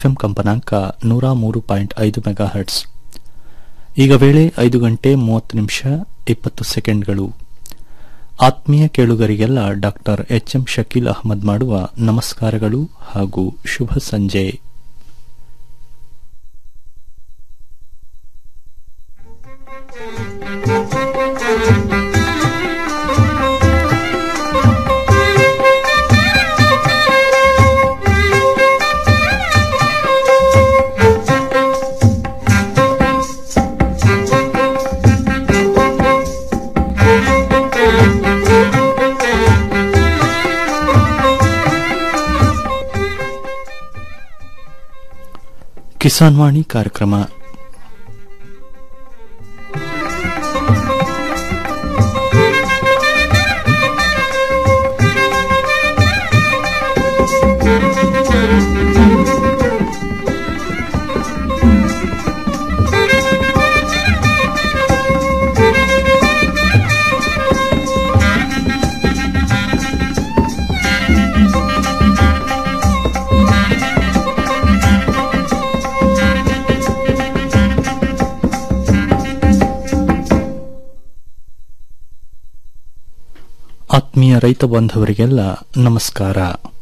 FM ಕಂಪನಾಂಕ ನೂರ ಮೂರು ಪಾಯಿಂಟ್ ಐದು ಮೆಗಾ ಹರ್ಟ್ಸ್ ಈಗ ವೇಳೆ ಐದು ಗಂಟೆ ಮೂವತ್ತು ನಿಮಿಷ ಇಪ್ಪತ್ತು ಸೆಕೆಂಡ್ಗಳು ಆತ್ಮೀಯ ಕೇಳುಗರಿಗೆಲ್ಲ doctor H M Shakeel Ahmad ಮಾಡುವ ನಮಸ್ಕಾರಗಳು ಹಾಗೂ ಶುಭ ಸಂಜೆ ಕಿಸಾನ್ ವಾಣಿ ಕಾರ್ಯಕ್ರಮ ಆತ್ಮೀಯ ರೈತ ಬಾಂಧವರಿಗೆಲ್ಲ ನಮಸ್ಕಾರ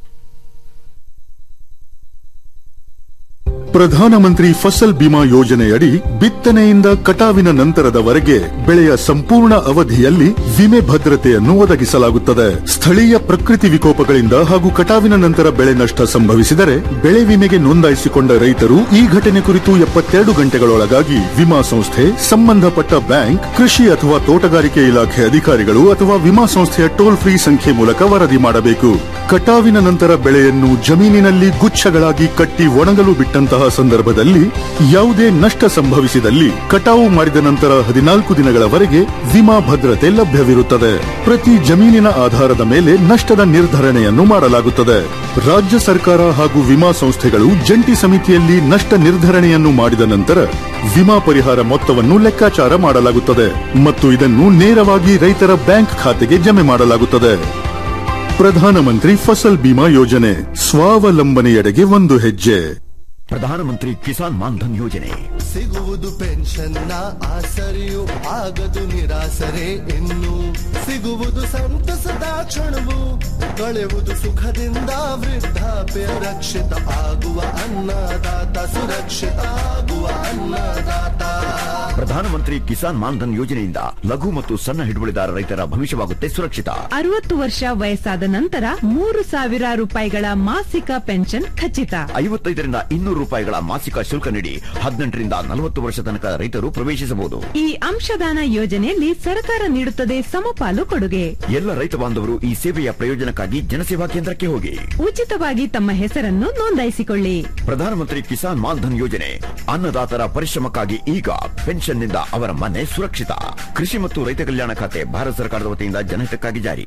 ಪ್ರಧಾನಮಂತ್ರಿ ಫಸಲ್ ಬಿಮಾ ಯೋಜನೆಯಡಿ ಬಿತ್ತನೆಯಿಂದ ಕಟಾವಿನ ನಂತರದವರೆಗೆ ಬೆಳೆಯ ಸಂಪೂರ್ಣ ಅವಧಿಯಲ್ಲಿ ವಿಮೆ ಭದ್ರತೆಯನ್ನು ಒದಗಿಸಲಾಗುತ್ತದೆ ಸ್ಥಳೀಯ ಪ್ರಕೃತಿ ವಿಕೋಪಗಳಿಂದ ಹಾಗೂ ಕಟಾವಿನ ನಂತರ ಬೆಳೆ ನಷ್ಟ ಸಂಭವಿಸಿದರೆ ಬೆಳೆ ವಿಮೆಗೆ ನೋಂದಾಯಿಸಿಕೊಂಡ ರೈತರು ಈ ಘಟನೆ ಕುರಿತು ಎಪ್ಪತ್ತೆರಡು ಗಂಟೆಗಳೊಳಗಾಗಿ ವಿಮಾ ಸಂಸ್ಥೆ ಸಂಬಂಧಪಟ್ಟ ಬ್ಯಾಂಕ್ ಕೃಷಿ ಅಥವಾ ತೋಟಗಾರಿಕೆ ಇಲಾಖೆ ಅಧಿಕಾರಿಗಳು ಅಥವಾ ವಿಮಾ ಸಂಸ್ಥೆಯ ಟೋಲ್ ಫ್ರೀ ಸಂಖ್ಯೆ ಮೂಲಕ ವರದಿ ಮಾಡಬೇಕು ಕಟಾವಿನ ನಂತರ ಬೆಳೆಯನ್ನು ಜಮೀನಿನಲ್ಲಿ ಗುಚ್ಛಗಳಾಗಿ ಕಟ್ಟಿ ಒಣಗಲು ಬಿಟ್ಟಂತಹ ಸಂದರ್ಭದಲ್ಲಿ ಯಾವುದೇ ನಷ್ಟ ಸಂಭವಿಸಿದಲ್ಲಿ ಕಟಾವು ಮಾಡಿದ ನಂತರ ಹದಿನಾಲ್ಕು ದಿನಗಳವರೆಗೆ ವಿಮಾ ಭದ್ರತೆ ಲಭ್ಯವಿರುತ್ತದೆ ಪ್ರತಿ ಜಮೀನಿನ ಆಧಾರದ ಮೇಲೆ ನಷ್ಟದ ನಿರ್ಧರಣೆಯನ್ನು ಮಾಡಲಾಗುತ್ತದೆ ರಾಜ್ಯ ಸರ್ಕಾರ ಹಾಗೂ ವಿಮಾ ಸಂಸ್ಥೆಗಳು ಜಂಟಿ ಸಮಿತಿಯಲ್ಲಿ ನಷ್ಟ ನಿರ್ಧರಣೆಯನ್ನು ಮಾಡಿದ ನಂತರ ವಿಮಾ ಪರಿಹಾರ ಮೊತ್ತವನ್ನು ಲೆಕ್ಕಾಚಾರ ಮಾಡಲಾಗುತ್ತದೆ ಮತ್ತು ಇದನ್ನು ನೇರವಾಗಿ ರೈತರ ಬ್ಯಾಂಕ್ ಖಾತೆಗೆ ಜಮೆ ಮಾಡಲಾಗುತ್ತದೆ ಪ್ರಧಾನಮಂತ್ರಿ ಫಸಲ್ ಬಿಮಾ ಯೋಜನೆ ಸ್ವಾವಲಂಬನೆಯೆಡೆಗೆ ಒಂದು ಹೆಜ್ಜೆ ಪ್ರಧಾನಮಂತ್ರಿ ಕಿಸಾನ್ ಮಾನ್ಧನ್ ಯೋಜನೆ ಸಿಗುವುದು ಪೆನ್ಷನ್ನ ಆಸರೆಯು ಆಗದು ನಿರಾಸರೆ ಇನ್ನು ಸಿಗುವುದು ಸಂತಸದ ಕ್ಷಣವು ಕಳೆಯುವುದು ಸುಖದಿಂದ ವೃದ್ಧಾಪ್ಯ ರಕ್ಷಿತ ಆಗುವ ಅನ್ನದಾತ ಸುರಕ್ಷಿತ ಆಗುವ ಅನ್ನದಾತ ಪ್ರಧಾನಮಂತ್ರಿ ಕಿಸಾನ್ ಮಾನ್ಧನ್ ಯೋಜನೆಯಿಂದ ಲಘು ಮತ್ತು ಸಣ್ಣ ಹಿಡುವಳಿದಾರ ರೈತರ ಭವಿಷ್ಯವಾಗುತ್ತೆ ಸುರಕ್ಷಿತ ಅರವತ್ತು ವರ್ಷ ವಯಸ್ಸಾದ ನಂತರ ಮೂರು ಸಾವಿರ ರೂಪಾಯಿಗಳ ಮಾಸಿಕ ಪೆನ್ಷನ್ ಖಚಿತ ಐವತ್ತೈದರಿಂದ ಇನ್ನೂರು ರೂಪಾಯಿಗಳ ಮಾಸಿಕ ಶುಲ್ಕ ನೀಡಿ ಹದಿನೆಂಟರಿಂದ ನಲವತ್ತು ವರ್ಷ ತನಕ ರೈತರು ಪ್ರವೇಶಿಸಬಹುದು ಈ ಅಂಶದಾನ ಯೋಜನೆಯಲ್ಲಿ ಸರ್ಕಾರ ನೀಡುತ್ತದೆ ಸಮಪಾಲು ಕೊಡುಗೆ ಎಲ್ಲ ರೈತ ಬಾಂಧವರು ಈ ಸೇವೆಯ ಪ್ರಯೋಜನಕ್ಕಾಗಿ ಜನಸೇವಾ ಕೇಂದ್ರಕ್ಕೆ ಹೋಗಿ ಉಚಿತವಾಗಿ ತಮ್ಮ ಹೆಸರನ್ನು ನೋಂದಾಯಿಸಿಕೊಳ್ಳಿ ಪ್ರಧಾನಮಂತ್ರಿ ಕಿಸಾನ್ ಮಾನ್ಧನ್ ಯೋಜನೆ ಅನ್ನದಾತರ ಪರಿಶ್ರಮಕ್ಕಾಗಿ ಈಗ ಪೆನ್ಷನ್ನಿಂದ ಅವರ ಮನೆ ಸುರಕ್ಷಿತ ಕೃಷಿ ಮತ್ತು ರೈತ ಕಲ್ಯಾಣ ಖಾತೆ ಭಾರತ ಸರ್ಕಾರದ ವತಿಯಿಂದ ಜನಹಿತಕ್ಕಾಗಿ ಜಾರಿ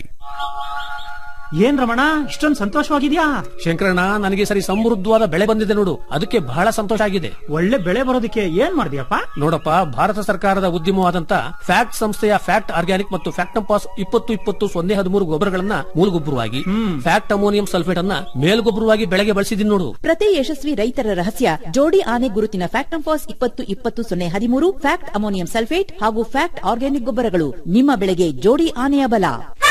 ಏನ್ ರಮಣ ಇಷ್ಟೊಂದು ಸಂತೋಷವಾಗಿದ್ಯಾ ಶಂಕರಣ್ಣ ನನಗೆ ಸರಿ ಸಮೃದ್ಧವಾದ ಬೆಳೆ ಬಂದಿದೆ ನೋಡು ಅದಕ್ಕೆ ಬಹಳ ಸಂತೋಷ ಆಗಿದೆ ಒಳ್ಳೆ ಬೆಳೆ ಬರೋದಕ್ಕೆ ಏನ್ ಮಾಡಿದ್ಯಪ್ಪ ನೋಡಪ್ಪ ಭಾರತ ಸರ್ಕಾರದ ಉದ್ಯಮವಾದಂತ ಫ್ಯಾಕ್ಟ್ ಸಂಸ್ಥೆಯ ಫ್ಯಾಕ್ಟ್ ಆರ್ಗ್ಯಾನಿಕ್ ಮತ್ತು ಫ್ಯಾಕ್ಟಂಪಾಸ್ ಇಪ್ಪತ್ತು ಇಪ್ಪತ್ತು ಸೊನ್ನೆ ಹದಿಮೂರು ಗೊಬ್ಬರಗಳನ್ನ ಮೂಲಗೊಬ್ಬರವಾಗಿ ಫ್ಯಾಕ್ಟ್ ಅಮೋನಿಯಂ ಸಲ್ಫೇಟ್ ಅನ್ನ ಮೇಲ್ಗೊಬ್ಬರವಾಗಿ ಬೆಳೆಗೆ ಬಳಸಿದೀನಿ ನೋಡು ಪ್ರತಿ ಯಶಸ್ವಿ ರೈತರ ರಹಸ್ಯ ಜೋಡಿ ಆನೆ ಗುರುತಿನ ಫ್ಯಾಕ್ಟಂಫಾಸ್ ಇಪ್ಪತ್ತು ಇಪ್ಪತ್ತು ಸೊನ್ನೆ ಹದಿಮೂರು ಫ್ಯಾಕ್ಟ್ ಅಮೋನಿಯಂ ಸಲ್ಫೇಟ್ ಹಾಗೂ ಫ್ಯಾಕ್ಟ್ ಆರ್ಗ್ಯಾನಿಕ್ ಗೊಬ್ಬರಗಳು ನಿಮ್ಮ ಬೆಳೆಗೆ ಜೋಡಿ ಆನೆಯ ಬಲ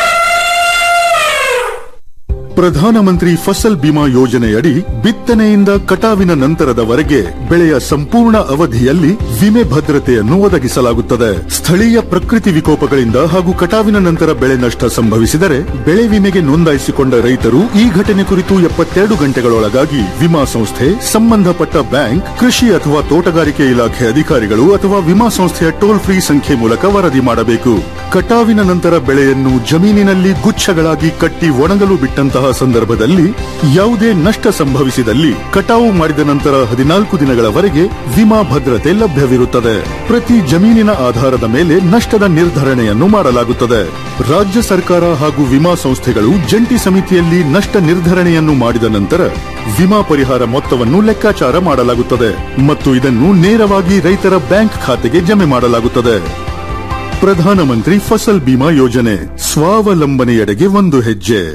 ಪ್ರಧಾನಮಂತ್ರಿ ಫಸಲ್ ಬಿಮಾ ಯೋಜನೆಯಡಿ ಬಿತ್ತನೆಯಿಂದ ಕಟಾವಿನ ನಂತರದವರೆಗೆ ಬೆಳೆಯ ಸಂಪೂರ್ಣ ಅವಧಿಯಲ್ಲಿ ವಿಮೆ ಭದ್ರತೆಯನ್ನು ಒದಗಿಸಲಾಗುತ್ತದೆ ಸ್ಥಳೀಯ ಪ್ರಕೃತಿ ವಿಕೋಪಗಳಿಂದ ಹಾಗೂ ಕಟಾವಿನ ನಂತರ ಬೆಳೆ ನಷ್ಟ ಸಂಭವಿಸಿದರೆ ಬೆಳೆ ವಿಮೆಗೆ ನೋಂದಾಯಿಸಿಕೊಂಡ ರೈತರು ಈ ಘಟನೆ ಕುರಿತು ಎಪ್ಪತ್ತೆರಡು ಗಂಟೆಗಳೊಳಗಾಗಿ ವಿಮಾ ಸಂಸ್ಥೆ ಸಂಬಂಧಪಟ್ಟ ಬ್ಯಾಂಕ್ ಕೃಷಿ ಅಥವಾ ತೋಟಗಾರಿಕೆ ಇಲಾಖೆ ಅಧಿಕಾರಿಗಳು ಅಥವಾ ವಿಮಾ ಸಂಸ್ಥೆಯ ಟೋಲ್ ಫ್ರೀ ಸಂಖ್ಯೆ ಮೂಲಕ ವರದಿ ಮಾಡಬೇಕು ಕಟಾವಿನ ನಂತರ ಬೆಳೆಯನ್ನು ಜಮೀನಿನಲ್ಲಿ ಗುಚ್ಛಗಳಾಗಿ ಕಟ್ಟಿ ಒಣಗಲು ಬಿಟ್ಟಂತಹ ಸಂದರ್ಭದಲ್ಲಿ ಯಾವುದೇ ನಷ್ಟ ಸಂಭವಿಸಿದಲ್ಲಿ ಕಟಾವು ಮಾಡಿದ ನಂತರ ಹದಿನಾಲ್ಕು ದಿನಗಳವರೆಗೆ ವಿಮಾ ಭದ್ರತೆ ಲಭ್ಯವಿರುತ್ತದೆ ಪ್ರತಿ ಜಮೀನಿನ ಆಧಾರದ ಮೇಲೆ ನಷ್ಟದ ನಿರ್ಧರಣೆಯನ್ನು ಮಾಡಲಾಗುತ್ತದೆ ರಾಜ್ಯ ಸರ್ಕಾರ ಹಾಗೂ ವಿಮಾ ಸಂಸ್ಥೆಗಳು ಜಂಟಿ ಸಮಿತಿಯಲ್ಲಿ ನಷ್ಟ ನಿರ್ಧರಣೆಯನ್ನು ಮಾಡಿದ ನಂತರ ವಿಮಾ ಪರಿಹಾರ ಮೊತ್ತವನ್ನು ಲೆಕ್ಕಾಚಾರ ಮಾಡಲಾಗುತ್ತದೆ ಮತ್ತು ಇದನ್ನು ನೇರವಾಗಿ ರೈತರ ಬ್ಯಾಂಕ್ ಖಾತೆಗೆ ಜಮೆ ಮಾಡಲಾಗುತ್ತದೆ ಪ್ರಧಾನಮಂತ್ರಿ ಫಸಲ್ ಬಿಮಾ ಯೋಜನೆ ಸ್ವಾವಲಂಬನೆಯೆಡೆಗೆ ಒಂದು ಹೆಜ್ಜೆ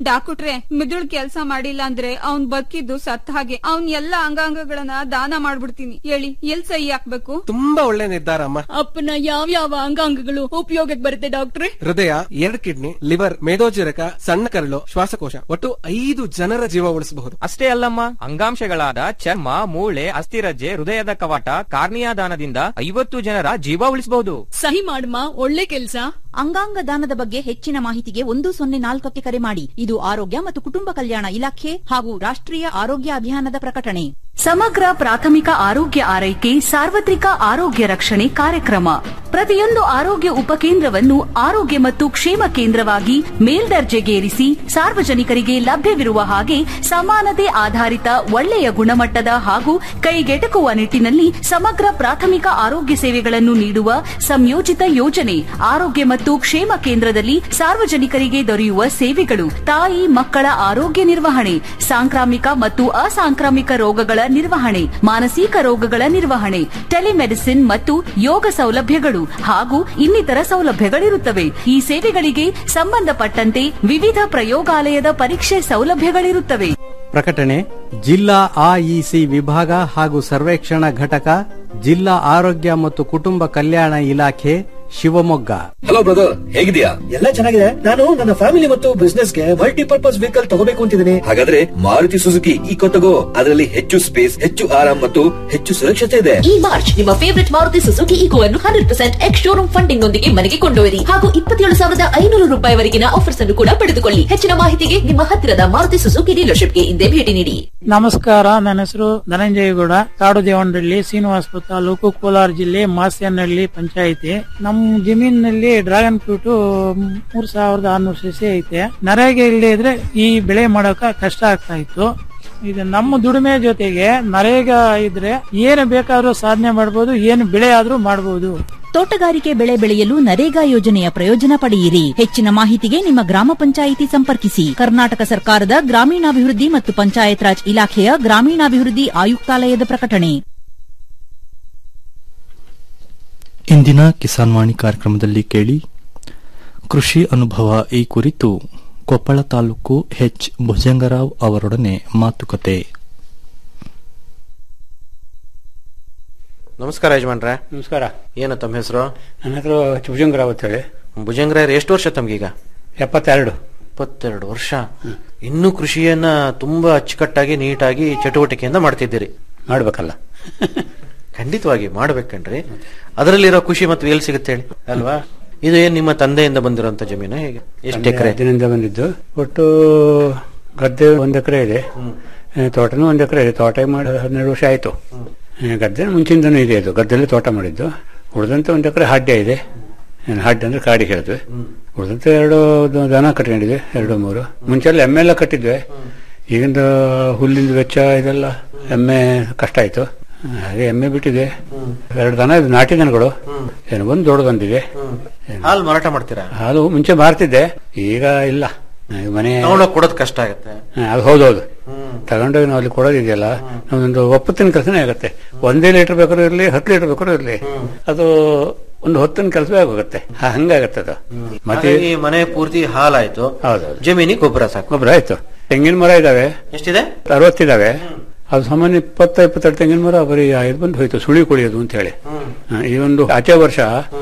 ಡಾಕ್ಟ್ರೆ ಮಿದುಳ್ ಕೆಲ್ಸ ಮಾಡಿಲ್ಲ ಅಂದ್ರೆ ಅವ್ನ್ ಬದುಕಿದ್ದು ಸತ್ತ ಹಾಗೆ ಅವ್ನ್ ಎಲ್ಲಾ ಅಂಗಾಂಗಗಳನ್ನ ದಾನ ಮಾಡ್ಬಿಡ್ತೀನಿ ಹೇಳಿ ಎಲ್ ಸಹಿ ಹಾಕ್ಬೇಕು ತುಂಬಾ ಒಳ್ಳೆ ನಿರ್ಧಾರ ಅಮ್ಮ ಅಪ್ಪನ ಯಾವ ಯಾವ ಅಂಗಾಂಗಗಳು ಉಪಯೋಗಕ್ಕೆ ಬರುತ್ತೆ ಡಾಕ್ಟ್ರೆ ಹೃದಯ ಎರಡು ಕಿಡ್ನಿ ಲಿವರ್ ಮೇದೋಜೀರಕ ಸಣ್ಣ ಕರಳು ಶ್ವಾಸಕೋಶ ಒಟ್ಟು ಐದು ಜನರ ಜೀವ ಉಳಿಸಬಹುದು ಅಷ್ಟೇ ಅಲ್ಲಮ್ಮ ಅಂಗಾಂಶಗಳಾದ ಚರ್ಮ ಮೂಳೆ ಅಸ್ಥಿರಜ್ಜೆ ಹೃದಯದ ಕವಾಟ ಕಾರ್ನಿಯಾ ದಾನದಿಂದ ಐವತ್ತು ಜನರ ಜೀವ ಉಳಿಸಬಹುದು ಸಹಿ ಮಾಡಮ್ಮ ಒಳ್ಳೆ ಕೆಲ್ಸ ಅಂಗಾಂಗ ದಾನದ ಬಗ್ಗೆ ಹೆಚ್ಚಿನ ಮಾಹಿತಿಗೆ ಒಂದು ಸೊನ್ನೆ ನಾಲ್ಕಕ್ಕೆ ಕರೆ ಮಾಡಿ ಇದು ಆರೋಗ್ಯ ಮತ್ತು ಕುಟುಂಬ ಕಲ್ಯಾಣ ಇಲಾಖೆ ಹಾಗೂ ರಾಷ್ಟ್ರೀಯ ಆರೋಗ್ಯ ಅಭಿಯಾನದ ಪ್ರಕಟಣೆ ಸಮಗ್ರ ಪ್ರಾಥಮಿಕ ಆರೋಗ್ಯ ಆರೈಕೆ ಸಾರ್ವತ್ರಿಕ ಆರೋಗ್ಯ ರಕ್ಷಣೆ ಕಾರ್ಯಕ್ರಮ ಪ್ರತಿಯೊಂದು ಆರೋಗ್ಯ ಉಪಕೇಂದ್ರವನ್ನು ಆರೋಗ್ಯ ಮತ್ತು ಕ್ಷೇಮ ಕೇಂದ್ರವಾಗಿ ಮೇಲ್ದರ್ಜೆಗೇರಿಸಿ ಸಾರ್ವಜನಿಕರಿಗೆ ಲಭ್ಯವಿರುವ ಹಾಗೆ ಸಮಾನತೆ ಆಧಾರಿತ ಒಳ್ಳೆಯ ಗುಣಮಟ್ಟದ ಹಾಗೂ ಕೈಗೆಟಕುವ ನಿಟ್ಟಿನಲ್ಲಿ ಸಮಗ್ರ ಪ್ರಾಥಮಿಕ ಆರೋಗ್ಯ ಸೇವೆಗಳನ್ನು ನೀಡುವ ಸಂಯೋಜಿತ ಯೋಜನೆ ಆರೋಗ್ಯ ಮತ್ತು ಕ್ಷೇಮ ಕೇಂದ್ರದಲ್ಲಿ ಸಾರ್ವಜನಿಕರಿಗೆ ದೊರೆಯುವ ಸೇವೆಗಳು ತಾಯಿ ಮಕ್ಕಳ ಆರೋಗ್ಯ ನಿರ್ವಹಣೆ ಸಾಂಕ್ರಾಮಿಕ ಮತ್ತು ಅಸಾಂಕ್ರಾಮಿಕ ರೋಗಗಳ ನಿರ್ವಹಣೆ ಮಾನಸಿಕ ರೋಗಗಳ ನಿರ್ವಹಣೆ ಟೆಲಿಮೆಡಿಸಿನ್ ಮತ್ತು ಯೋಗ ಸೌಲಭ್ಯಗಳು ಹಾಗೂ ಇನ್ನಿತರ ಸೌಲಭ್ಯಗಳಿರುತ್ತವೆ ಈ ಸೇವೆಗಳಿಗೆ ಸಂಬಂಧಪಟ್ಟಂತೆ ವಿವಿಧ ಪ್ರಯೋಗಾಲಯದ ಪರೀಕ್ಷೆ ಸೌಲಭ್ಯಗಳಿರುತ್ತವೆ ಪ್ರಕಟಣೆ ಜಿಲ್ಲಾ ಆಇಸಿ ವಿಭಾಗ ಹಾಗೂ ಸರ್ವೇಕ್ಷಣಾ ಘಟಕ ಜಿಲ್ಲಾ ಆರೋಗ್ಯ ಮತ್ತು ಕುಟುಂಬ ಕಲ್ಯಾಣ ಇಲಾಖೆ ಶಿವಮೊಗ್ಗ ಹಲೋ ಬ್ರದರ್ ಹೇಗಿದ್ಯಾ ಎಲ್ಲ ಚೆನ್ನಾಗಿದೆ ನಾನು ನನ್ನ ಫ್ಯಾಮಿಲಿ ಮತ್ತು ಬಿಸ್ನೆಸ್ ಗೆ ಮಲ್ಟಿಪರ್ಪಸ್ ವೆಹಿಕಲ್ ತಗೋಬೇಕು ಅಂತಿದ್ದೀನಿ ಹಾಗಾದ್ರೆ ಮಾರುತಿ ಸುಜುಕಿ ಈಕೋ ತಗೋ ಅದರಲ್ಲಿ ಹೆಚ್ಚು ಸ್ಪೇಸ್ ಹೆಚ್ಚು ಆರಾಮ್ ಮತ್ತು ಹೆಚ್ಚು ಸುರಕ್ಷತೆ ಇದೆ ಈ ಮಾರ್ಚ್ ನಿಮ್ಮ ಫೇವರಿಟ್ ಮಾರುತಿ ಸುಜುಕಿ ಈಗೋ ಅನ್ನು hundred percent ex showroom funding ನೊಂದಿಗೆ ಮನೆಗೆ ಕೊಂಡೊಯ್ಯಿರಿ ಹಾಗೂ ಇಪ್ಪತ್ತೇಳು ಸಾವಿರದ ಐನೂರು ರೂಪಾಯಿವರೆಗಿನ ಆಫರ್ಸ್ ಅನ್ನು ಕೂಡ ಪಡೆದುಕೊಳ್ಳಿ ಹೆಚ್ಚಿನ ಮಾಹಿತಿಗೆ ನಿಮ್ಮ ಹತ್ತಿರದ ಮಾರುತಿ ಸುಜುಕಿ ಡೀಲರ್ಶಿಪ್ಗೆ ಹಿಂದೆ ಭೇಟಿ ನೀಡಿ ನಮಸ್ಕಾರ ನನ್ನ ಹೆಸರು ಧನಂಜಯಗೌಡ ಕಾಡು ದೇವನಹಳ್ಳಿ ಶ್ರೀನಿವಾಸಪುರ ತಾಲೂಕು ಕೋಲಾರ ಜಿಲ್ಲೆ ಮಾಸ್ಯನಹಳ್ಳಿ ಪಂಚಾಯಿತಿ ನಮ್ಮ ಜಮೀನಿನಲ್ಲಿ ಡ್ರ್ಯಾಗನ್ ಫ್ರೂಟ್ ಮೂರ್ ಸಾವಿರದ ಆರ್ನೂರು ಸಸಿ ಐತೆ ನರೇಗೆ ಇಲ್ಲದೆ ಇದ್ರೆ ಈ ಬೆಳೆ ಮಾಡೋಕ ಕಷ್ಟ ಆಗ್ತಾ ಇತ್ತು ಇದು ನಮ್ಮ ದುಡಿಮೆ ಜೊತೆಗೆ ನರೇಗ ಇದ್ರೆ ಏನು ಬೇಕಾದ್ರೂ ಸಾಧನೆ ಮಾಡಬಹುದು ಏನು ಬೆಳೆ ಆದ್ರೂ ಮಾಡಬಹುದು ತೋಟಗಾರಿಕೆ ಬೆಳೆ ಬೆಳೆಯಲು ನರೇಗಾ ಯೋಜನೆಯ ಪ್ರಯೋಜನ ಪಡೆಯಿರಿ ಹೆಚ್ಚಿನ ಮಾಹಿತಿಗೆ ನಿಮ್ಮ ಗ್ರಾಮ ಪಂಚಾಯಿತಿ ಸಂಪರ್ಕಿಸಿ ಕರ್ನಾಟಕ ಸರ್ಕಾರದ ಗ್ರಾಮೀಣಾಭಿವೃದ್ಧಿ ಮತ್ತು ಪಂಚಾಯತ್ ರಾಜ್ ಇಲಾಖೆಯ ಗ್ರಾಮೀಣಾಭಿವೃದ್ಧಿ ಆಯುಕ್ತಾಲಯದ ಪ್ರಕಟಣೆ ಇಂದಿನ ಕಿಸಾನ್ ವಾಣಿ ಕಾರ್ಯಕ್ರಮದಲ್ಲಿ ಕೇಳಿ ಕೃಷಿ ಅನುಭವ ಈ ಕುರಿತು ಕೊಪ್ಪಳ ತಾಲೂಕು ಎಚ್ ಭುಜಂಗರಾವ್ ಅವರೊಡನೆ ಮಾತುಕತೆ ನಮಸ್ಕಾರ ಯಜಮಾನ್ರೆ ನಮಸ್ಕಾರ ಏನು ತಮ್ಮ ಹೆಸರು ನನ್ನ ಹೆಸರು ಭುಜಂಗರಾವ್ ಅಂತ ಹೇಳಿ ಭುಜಂಗ್ರ ಎಷ್ಟು ವರ್ಷ ತಮ್ಗೀಗ ಎಪ್ಪತ್ತೆರಡು ಇಪ್ಪತ್ತೆರಡು ವರ್ಷ ಇನ್ನೂ ಕೃಷಿಯನ್ನ ತುಂಬಾ ಅಚ್ಚುಕಟ್ಟಾಗಿ ನೀಟಾಗಿ ಚಟುವಟಿಕೆಯಿಂದ ಮಾಡ್ತಿದ್ದೀರಿ ಮಾಡ್ಬೇಕಲ್ಲ ಖಂಡಿತವಾಗಿ ಮಾಡ್ಬೇಕನ್ರಿ ಅದರಲ್ಲಿರೋ ಖುಷಿ ಮತ್ತು ಎಲ್ಲಿ ಸಿಗುತ್ತೆ ಹೇಳಿ ಅಲ್ವಾ ಇದು ಏನ್ ನಿಮ್ಮ ತಂದೆಯಿಂದ ಬಂದಿರೋಂತ ಜಮೀನು ಹೇಗೆ ಎಷ್ಟು ಎಕರೆ ಹದ್ದಿನಿಂದ ಬಂದಿದ್ದು ಒಟ್ಟು ಗದ್ದೆ ಒಂದ್ ಎಕರೆ ಇದೆ ಆ, ತೋಟನೂ ಒಂದ್ ಎಕರೆ ಇದೆ ತೋಟ ಮಾಡಿ ಹನ್ನೆರಡು ವರ್ಷ ಆಯ್ತು ಆ, ಗದ್ದೆ ಮುಂಚಿಂದನೂ ಇದೆ ಅದು ಗದ್ದೆಯಲ್ಲಿ ತೋಟ ಮಾಡಿದ್ದು ಉಳಿದಂತೆ ಒಂದ್ ಎಕರೆ ಹಾಡ್ಯ ಇದೆ ಏನು ಹಾಡ್ಯ ಅಂದ್ರೆ ಕಾಡಿಗೆ ಹೇಳಿದ್ವಿ ಉಳಿದಂತೆ ಎರಡು ದ- ದನ ಕಟ್ಕೊಂಡಿದ್ವಿ ಎರಡು ಮೂರು ಮುಂಚೆಲ್ಲ ಎಮ್ಮೆ ಎಲ್ಲ ಕಟ್ಟಿದ್ವಿ ಈಗಿಂದ ಹುಲ್ಲಿಂದ ವೆಚ್ಚ ಇದೆಲ್ಲ ಎಮ್ಮೆ ಕಷ್ಟ ಆಯ್ತು ಹಾಗೆ ಎಮ್ಮೆ ಬಿಟ್ಟಿದೆ ಎರಡು ದನ ಇದು ನಾಟಿ ದನಗಳು ಏನು ಒಂದು ದೊಡ್ಡ ಬಂದಿದೆ ಹಾಲು ಮಾರಾಟ ಮಾಡ್ತೀರಾ ಹಾಲು ಮುಂಚೆ ಮಾರ್ತಿದ್ದೆ ಈಗ ಇಲ್ಲ ಈಗ ಮನೆ ತಗೊಂಡೋಗಿ ಕೊಡೋದು ಕಷ್ಟ ಆಗುತ್ತೆ ಹಾ, ಅದು ಹೌದೌದು ತಗೊಂಡೋಗಿ ನಾವು ಅಲ್ಲಿ ಕೊಡೋದಿದೆಯಲ್ಲ ನಮ್ದೊಂದು ಒಪ್ಪತ್ತಿನ ಕೆಲಸನೇ ಆಗುತ್ತೆ ಒಂದೇ ಲೀಟರ್ ಬೇಕಾದ್ರೂ ಇರಲಿ ಹತ್ತು ಲೀಟರ್ ಬೇಕಾದ್ರೂ ಇರಲಿ ಅದು ಒಂದು ಹೊತ್ತಿನ ಕೆಲಸವೇ ಆಗೋಗುತ್ತೆ ಹಾ, ಹಂಗಾಗತ್ತೆ ಅದು ಮತ್ತೆ ಹಾಗಾಗಿ ಮನೆ ಪೂರ್ತಿ ಹಾಲಾಯ್ತು ಹೌದೌದು ಜಮೀನಿಗೆ ಗೊಬ್ಬರ ಸಾಕು ಗೊಬ್ಬರ ಆಯ್ತು ತೆಂಗಿನ ಮರ ಇದಾವೆ ಎಷ್ಟಿದೆ ಅರವತ್ತಿದಾವೆ ಅದು ಸಾಮಾನ್ಯ ಇಪ್ಪತ್ತ ಇಪ್ಪತ್ತೆರಡು ತೆಂಗಿನ ಮರ ಬರೀ ಐದು ಬಂದು ಹೋಯ್ತು ಸುಳಿ ಕುಳಿಯೋದು ಅಂತ ಹೇಳಿ ಹಾ, ಈ ಒಂದು ಆಚೆ ವರ್ಷ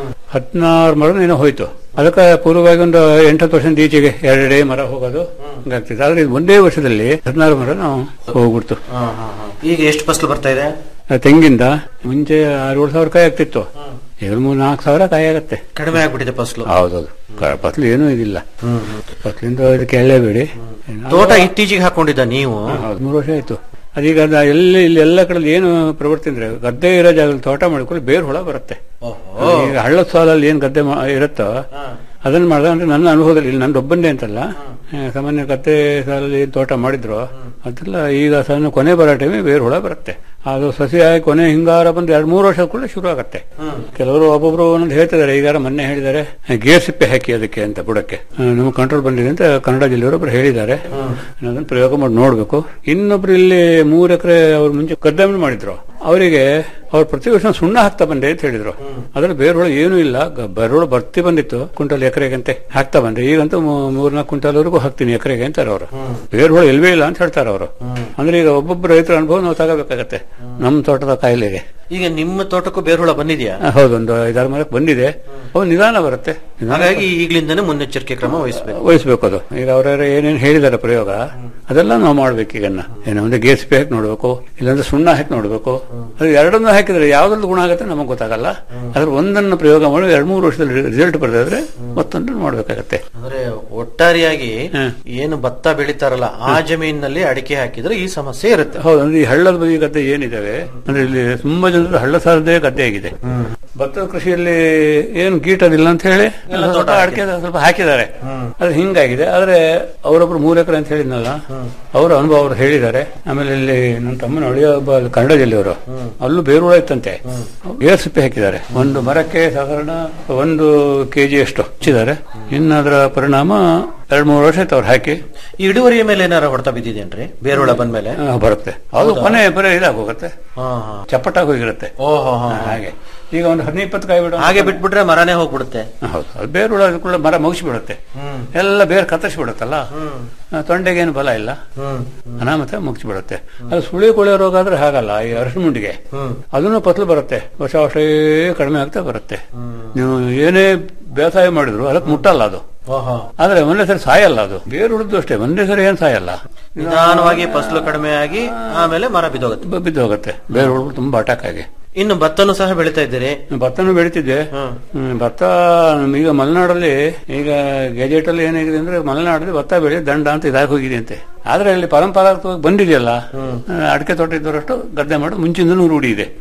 ಹದಿನಾರು ಮರ ಏನೋ ಹೋಯ್ತು ಅದಕ್ಕೆ ಪೂರ್ವವಾಗಿ ಒಂದು ಎಂಟತ್ತು ವರ್ಷದ ಈಚೆಗೆ ಎರಡೇ ಮರ ಹೋಗೋದು ಹಂಗಾಗ್ತಿತ್ತು ಆದ್ರೆ ಇದು ಒಂದೇ ವರ್ಷದಲ್ಲಿ ಹದಿನಾರು ಮರ ನಾವು ಹೋಗ್ಬಿಡ್ತು ಹಾ, ಹಾ, ಹಾ. ಈಗ ಎಷ್ಟು ಫಸಲು ಬರ್ತಾ ಇದೆ ಆ ತೆಂಗಿಂದ ಮುಂಚೆ ಆರು ಏಳು ಸಾವಿರ ಕಾಯಿ ಆಗ್ತಿತ್ತು ಈಗ ಮೂರ್ ನಾಲ್ಕು ಸಾವಿರ ಕಾಯಿ ಆಗತ್ತೆ ಕಡಿಮೆ ಆಗ್ಬಿಟ್ಟಿದೆ ಫಸಲು ಹೌದೌದು ಕ- ಫಸಲು ಏನೂ ಇದಿಲ್ಲ ಫಸಲಿಂದ ಇದಕ್ಕೆ ಎಳ್ಳೇಬೇಡಿ ತೋಟ ಇತ್ತೀಚೆಗೆ ಹಾಕೊಂಡಿದ್ದ ನೀವು ಹೌದು ಮೂರು ವರ್ಷ ಆಯ್ತು ಅದೀಗ ಅದ ಎಲ್ಲಿ ಇಲ್ಲಿ ಎಲ್ಲ ಕಡೆ ಏನು ಪ್ರವೃತ್ತಿ ಅಂದ್ರೆ ಗದ್ದೆ ಇರೋ ಜಾಗದಲ್ಲಿ ತೋಟ ಮಾಡಿಕೊಂಡು ಬೇರ್ ಹುಳ ಬರುತ್ತೆ ಈಗ ಹಳ್ಳದ ಸಾಲಲ್ಲಿ ಏನ್ ಗದ್ದೆ ಮಾ- ಇರುತ್ತೋ ಅದನ್ನ ಮಾಡಿದ ಅಂದ್ರೆ ನನ್ನ ಅನುಭವದಲ್ಲಿ ಇಲ್ಲಿ ನಂದು ಒಬ್ಬಂದೇ ಅಂತಲ್ಲ ಆ, ಸಾಮಾನ್ಯ ಗದ್ದೆ ಸಾಲಲ್ಲಿ ಏನ್ ತೋಟ ಮಾಡಿದ್ರು ಅದೆಲ್ಲ ಈಗ ಸಣ್ಣ ಕೊನೆ ಬರೋ ಟೈಮೇ ಬೇರ್ ಹುಳ ಬರುತ್ತೆ ಅದು ಸಸಿಯಾಗಿ ಕೊನೆ ಹಿಂಗಾರ ಬಂದು ಎರಡ್ ಮೂರು ವರ್ಷ ಕೂಡ ಶುರು ಆಗತ್ತೆ ಕೆಲವರು ಒಬ್ಬೊಬ್ರು ಒಂದೊಂದು ಹೇಳ್ತಿದ್ದಾರೆ ಈಗಾರ ಮೊನ್ನೆ ಹೇಳಿದ್ದಾರೆ ಗೇರ್ ಸಿಪ್ಪೆ ಹಾಕಿ ಅದಕ್ಕೆ ಅಂತ ಬುಡಕ್ಕೆ ಆ, ನಮಗೆ ಕಂಟ್ರೋಲ್ ಬಂದಿದೆ ಅಂತ ಕನ್ನಡ ಜಿಲ್ಲೆಯವರೊಬ್ರು ಹೇಳಿದ್ದಾರೆ ಅದನ್ನ ಪ್ರಯೋಗ ಮಾಡಿ ನೋಡ್ಬೇಕು ಇನ್ನೊಬ್ರು ಇಲ್ಲಿ ಮೂರ್ ಎಕರೆ ಅವ್ರು ಮುಂಚೆ ಗದ್ದೆ ಮಾಡಿದ್ರು ಅವರಿಗೆ ಅವ್ರು ಪ್ರತಿ ವರ್ಷ ಸುಣ್ಣ ಹಾಕ್ತಾ ಬಂದೆ ಅಂತ ಹೇಳಿದ್ರು ಅದ್ರಲ್ಲಿ ಬೇರುಗಳು ಏನೂ ಇಲ್ಲ ಗ- ಬೇರುಗಳು ಬರ್ತಿ ಬಂದಿತ್ತು ಕ್ವಿಂಟಲ್ ಎಕರೆಗಂತೆ ಹಾಕ್ತಾ ಬಂದೆ ಈಗಂತೂ ಮೂ- ಮೂರ್ನಾಲ್ಕು ಕ್ವಿಂಟಲ್ವರೆಗೂ ಹಾಕ್ತೀನಿ ಎಕರೆಗೆ ಅಂತಾರೆ ಅವರು ಬೇರುಗಳು ಎಲ್ವೇ ಇಲ್ಲ ಅಂತ ಹೇಳ್ತಾರೆ ಅವರು ಅಂದ್ರೆ ಈಗ ಒಬ್ಬೊಬ್ಬ ರೈತರ ಅನುಭವ ನಾವು ತಗೋಬೇಕಾಗತ್ತೆ ನಮ್ಮ ತೋಟದ ಕಾಯಿಲೆಗೆ ಈಗ ನಿಮ್ಮ ತೋಟಕ್ಕೂ ಬೇರುಹುಳ ಬಂದಿದೆಯಾ ಆ, ಹೌದು ಒಂದು ಐದಾರು ಮರಕ್ಕೆ ಬಂದಿದೆ ಅವು ನಿಧಾನ ಬರುತ್ತೆ ನಿಧಾನ ಹಾಗಾಗಿ ಈಗ್ಲಿಂದಾನೇ ಮುನ್ನೆಚ್ಚರಿಕೆ ಕ್ರಮ ವಹಿಸಬೇಕು ವಹಿಸ್ಬೇಕು ಅದು ಈಗ ಅವರ ಏನೇನು ಹೇಳಿದ್ದಾರೆ ಪ್ರಯೋಗ ಅದೆಲ್ಲ ನಾವು ಮಾಡ್ಬೇಕು ಈಗ ಏನೋ ಒಂದು ಗೇಸ್ ಪೇ ಹಾಕಿ ನೋಡ್ಬೇಕು ಇಲ್ಲಾಂದ್ರೆ ಸುಣ್ಣ ಹಾಕಿ ನೋಡ್ಬೇಕು ಅದು ಎರಡನ್ನೂ ಹಾಕಿದ್ರೆ ಯಾವ್ದ್ರಲ್ಲಿ ಗುಣ ಆಗುತ್ತೆ ನಮಗೆ ಗೊತ್ತಾಗಲ್ಲ ಅದ್ರ ಒಂದನ್ನು ಪ್ರಯೋಗ ಮಾಡಿ ಎರಡ್ ಮೂರು ವರ್ಷದಲ್ಲಿ ರಿಸಲ್ಟ್ ಬರೆದಾದ್ರೆ ಮತ್ತೊಂದನ್ನು ಮಾಡ್ಬೇಕಾಗತ್ತೆ ಅಂದ್ರೆ ಒಟ್ಟಾರೆಯಾಗಿ ಏನು ಭತ್ತ ಬೆಳಿತಾರಲ್ಲ ಆ ಜಮೀನಿನಲ್ಲಿ ಅಡಿಕೆ ಹಾಕಿದ್ರೆ ಈ ಸಮಸ್ಯೆ ಇರುತ್ತೆ ಹೌದು ಅಂದ್ರೆ ಈ ಹಳ್ಳದ ಬದಿ ಗದ್ದೆ ಏನಿದಾವೆ ಅಂದ್ರೆ ಇಲ್ಲಿ ತುಂಬಾ ಜನರು ಹಳ್ಳ ಸಾರದೇ ಗದ್ದೆ ಆಗಿದೆ ಭತ್ತದ ಕೃಷಿಯಲ್ಲಿ ಏನು ಗೀಟದಿಲ್ಲ ಅಂತ ಹೇಳಿ ಸ್ವಲ್ಪ ಅಡಿಕೆ ಸ್ವಲ್ಪ ಹಾಕಿದ್ದಾರೆ ಅದು ಹಿಂಗಾಗಿದೆ ಆದ್ರೆ ಅವರೊಬ್ರು ಮೂರು ಎಕರೆ ಅಂತ ಹೇಳಿದ್ನಲ್ಲ ಅವರ ಅನುಭವ ಅವರು ಹೇಳಿದ್ದಾರೆ ಆಮೇಲೆ ಇಲ್ಲಿ ನನ್ನ ತಮ್ಮನ ಅಳಿಯ ಒಬ್ಬ ಅಲ್ಲಿ ಕನ್ನಡ ಜಿಲ್ಲೆಯವರು ಅಲ್ಲೂ ಬೇರುಳ ಇತ್ತಂತೆ ಏರ್ ಸಿಪ್ಪೆ ಹಾಕಿದ್ದಾರೆ ಒಂದು ಮರಕ್ಕೆ ಸಾಧಾರಣ ಒಂದು ಕೆಜಿ ಅಷ್ಟು ಹಚ್ಚಿದ್ದಾರೆ ಇನ್ನು ಅದರ ಪರಿಣಾಮ ಎರಡ್ ಮೂರು ವರ್ಷ ಆಯ್ತು ಅವ್ರು ಹಾಕಿ ಈ ಇಳುವರಿಯ ಮೇಲೆ ಏನಾರ ಹೊಡೆತ ಬಿದ್ದಿದೇನ್ರಿ ಬೇರುಳ ಬಂದ್ಮೇಲೆ ಆ, ಬರುತ್ತೆ ಅದು ಕೊನೆ ಬರೀ ಇದಾಗೋಗುತ್ತೆ ಹಾ, ಹಾ. ಚಪ್ಪಟಾಗಿ ಹೋಗಿರುತ್ತೆ ಓಹೋ ಹೋ, ಹೋ. ಹಾಗೆ ಈಗ ಒಂದು ಹದಿನೈದು ಇಪ್ಪತ್ತು ಕಾಯಿ ಬಿಡು ಹಾಗೆ ಬಿಟ್ಬಿಟ್ರೆ ಮರನೇ ಹೋಗ್ಬಿಡುತ್ತೆ ಹೌದು ಅದು ಬೇರುಳ ಅದಕ್ಕುಳ್ಳ ಮರ ಮುಗಿಸಿ ಬಿಡುತ್ತೆ ಎಲ್ಲ ಬೇರೆ ಕತ್ತರಿಸಿ ಬಿಡುತ್ತಲ್ಲ ಆ, ತೊಂಡೆಗೇನು ಬಲ ಇಲ್ಲ ಅನಾಮತ ಮುಗಿಸಿ ಬಿಡುತ್ತೆ ಅದು ಸುಳಿ ಕೊಳೆ ರೋಗ ಆದ್ರೆ ಹಾಗಲ್ಲ ಈ ಅರಶಿನ ಮುಂಡಿಗೆ ಅದನ್ನು ಪತ್ಲು ಬರುತ್ತೆ ವರ್ಷ ವರ್ಷೇ ಕಡಿಮೆ ಆಗ್ತಾ ಬರುತ್ತೆ ನೀವು ಏನೇ ಬೇಸಾಯ ಮಾಡಿದ್ರು ಅದಕ್ಕೆ ಮುಟ್ಟಲ್ಲ ಅದು ಓಹೋ ಆದ್ರೆ ಒಂದೇ ಸರಿ ಸಾಯಲ್ಲ ಅದು ಬೇರು ಹುಡುದು ಅಷ್ಟೇ ಒಂದೇ ಸರಿ ಏನ್ ಸಾಯಲ್ಲ ನಿಧಾನವಾಗಿ ಫಸಲು ಕಡಿಮೆ ಆಗಿ ಆಮೇಲೆ ಮರ ಬಿದ್ದೋಗುತ್ತೆ ಬ- ಬಿದ್ದು ಹೋಗುತ್ತೆ ಬೇರು ಹುಡುಗರು ತುಂಬಾ ಅಟ್ಯಾಕ್ ಆಗಿ ಇನ್ನು ಭತ್ತನೂ ಸಹ ಬೆಳಿತಾ ಇದ್ದೀರಿ ಭತ್ತನೂ ಬೆಳಿತಿದ್ದೆ ಹ್ಮ್, ಭತ್ತ ಈಗ ಮಲೆನಾಡಲ್ಲಿ ಈಗ ಗೆಜೆಟ್ ಅಲ್ಲಿ ಏನಾಗಿದೆ ಅಂದ್ರೆ ಮಲೆನಾಡಲ್ಲಿ ಭತ್ತ ಬೆಳೆ ದಂಡ ಅಂತ ಇದಾಗಿ ಹೋಗಿದೆ ಅಂತೆ ಆದ್ರೆ ಅಲ್ಲಿ ಪರಂಪರಾಗತವಾಗಿ ಬಂದಿದೆಯಲ್ಲ ಅಡಿಕೆ ತೋಟ ಇದ್ದವರಷ್ಟು ಗದ್ದೆ ಮಾಡೋದು ಮುಂಚಿಂದನೂ ರೂಢಿ ಇದೆ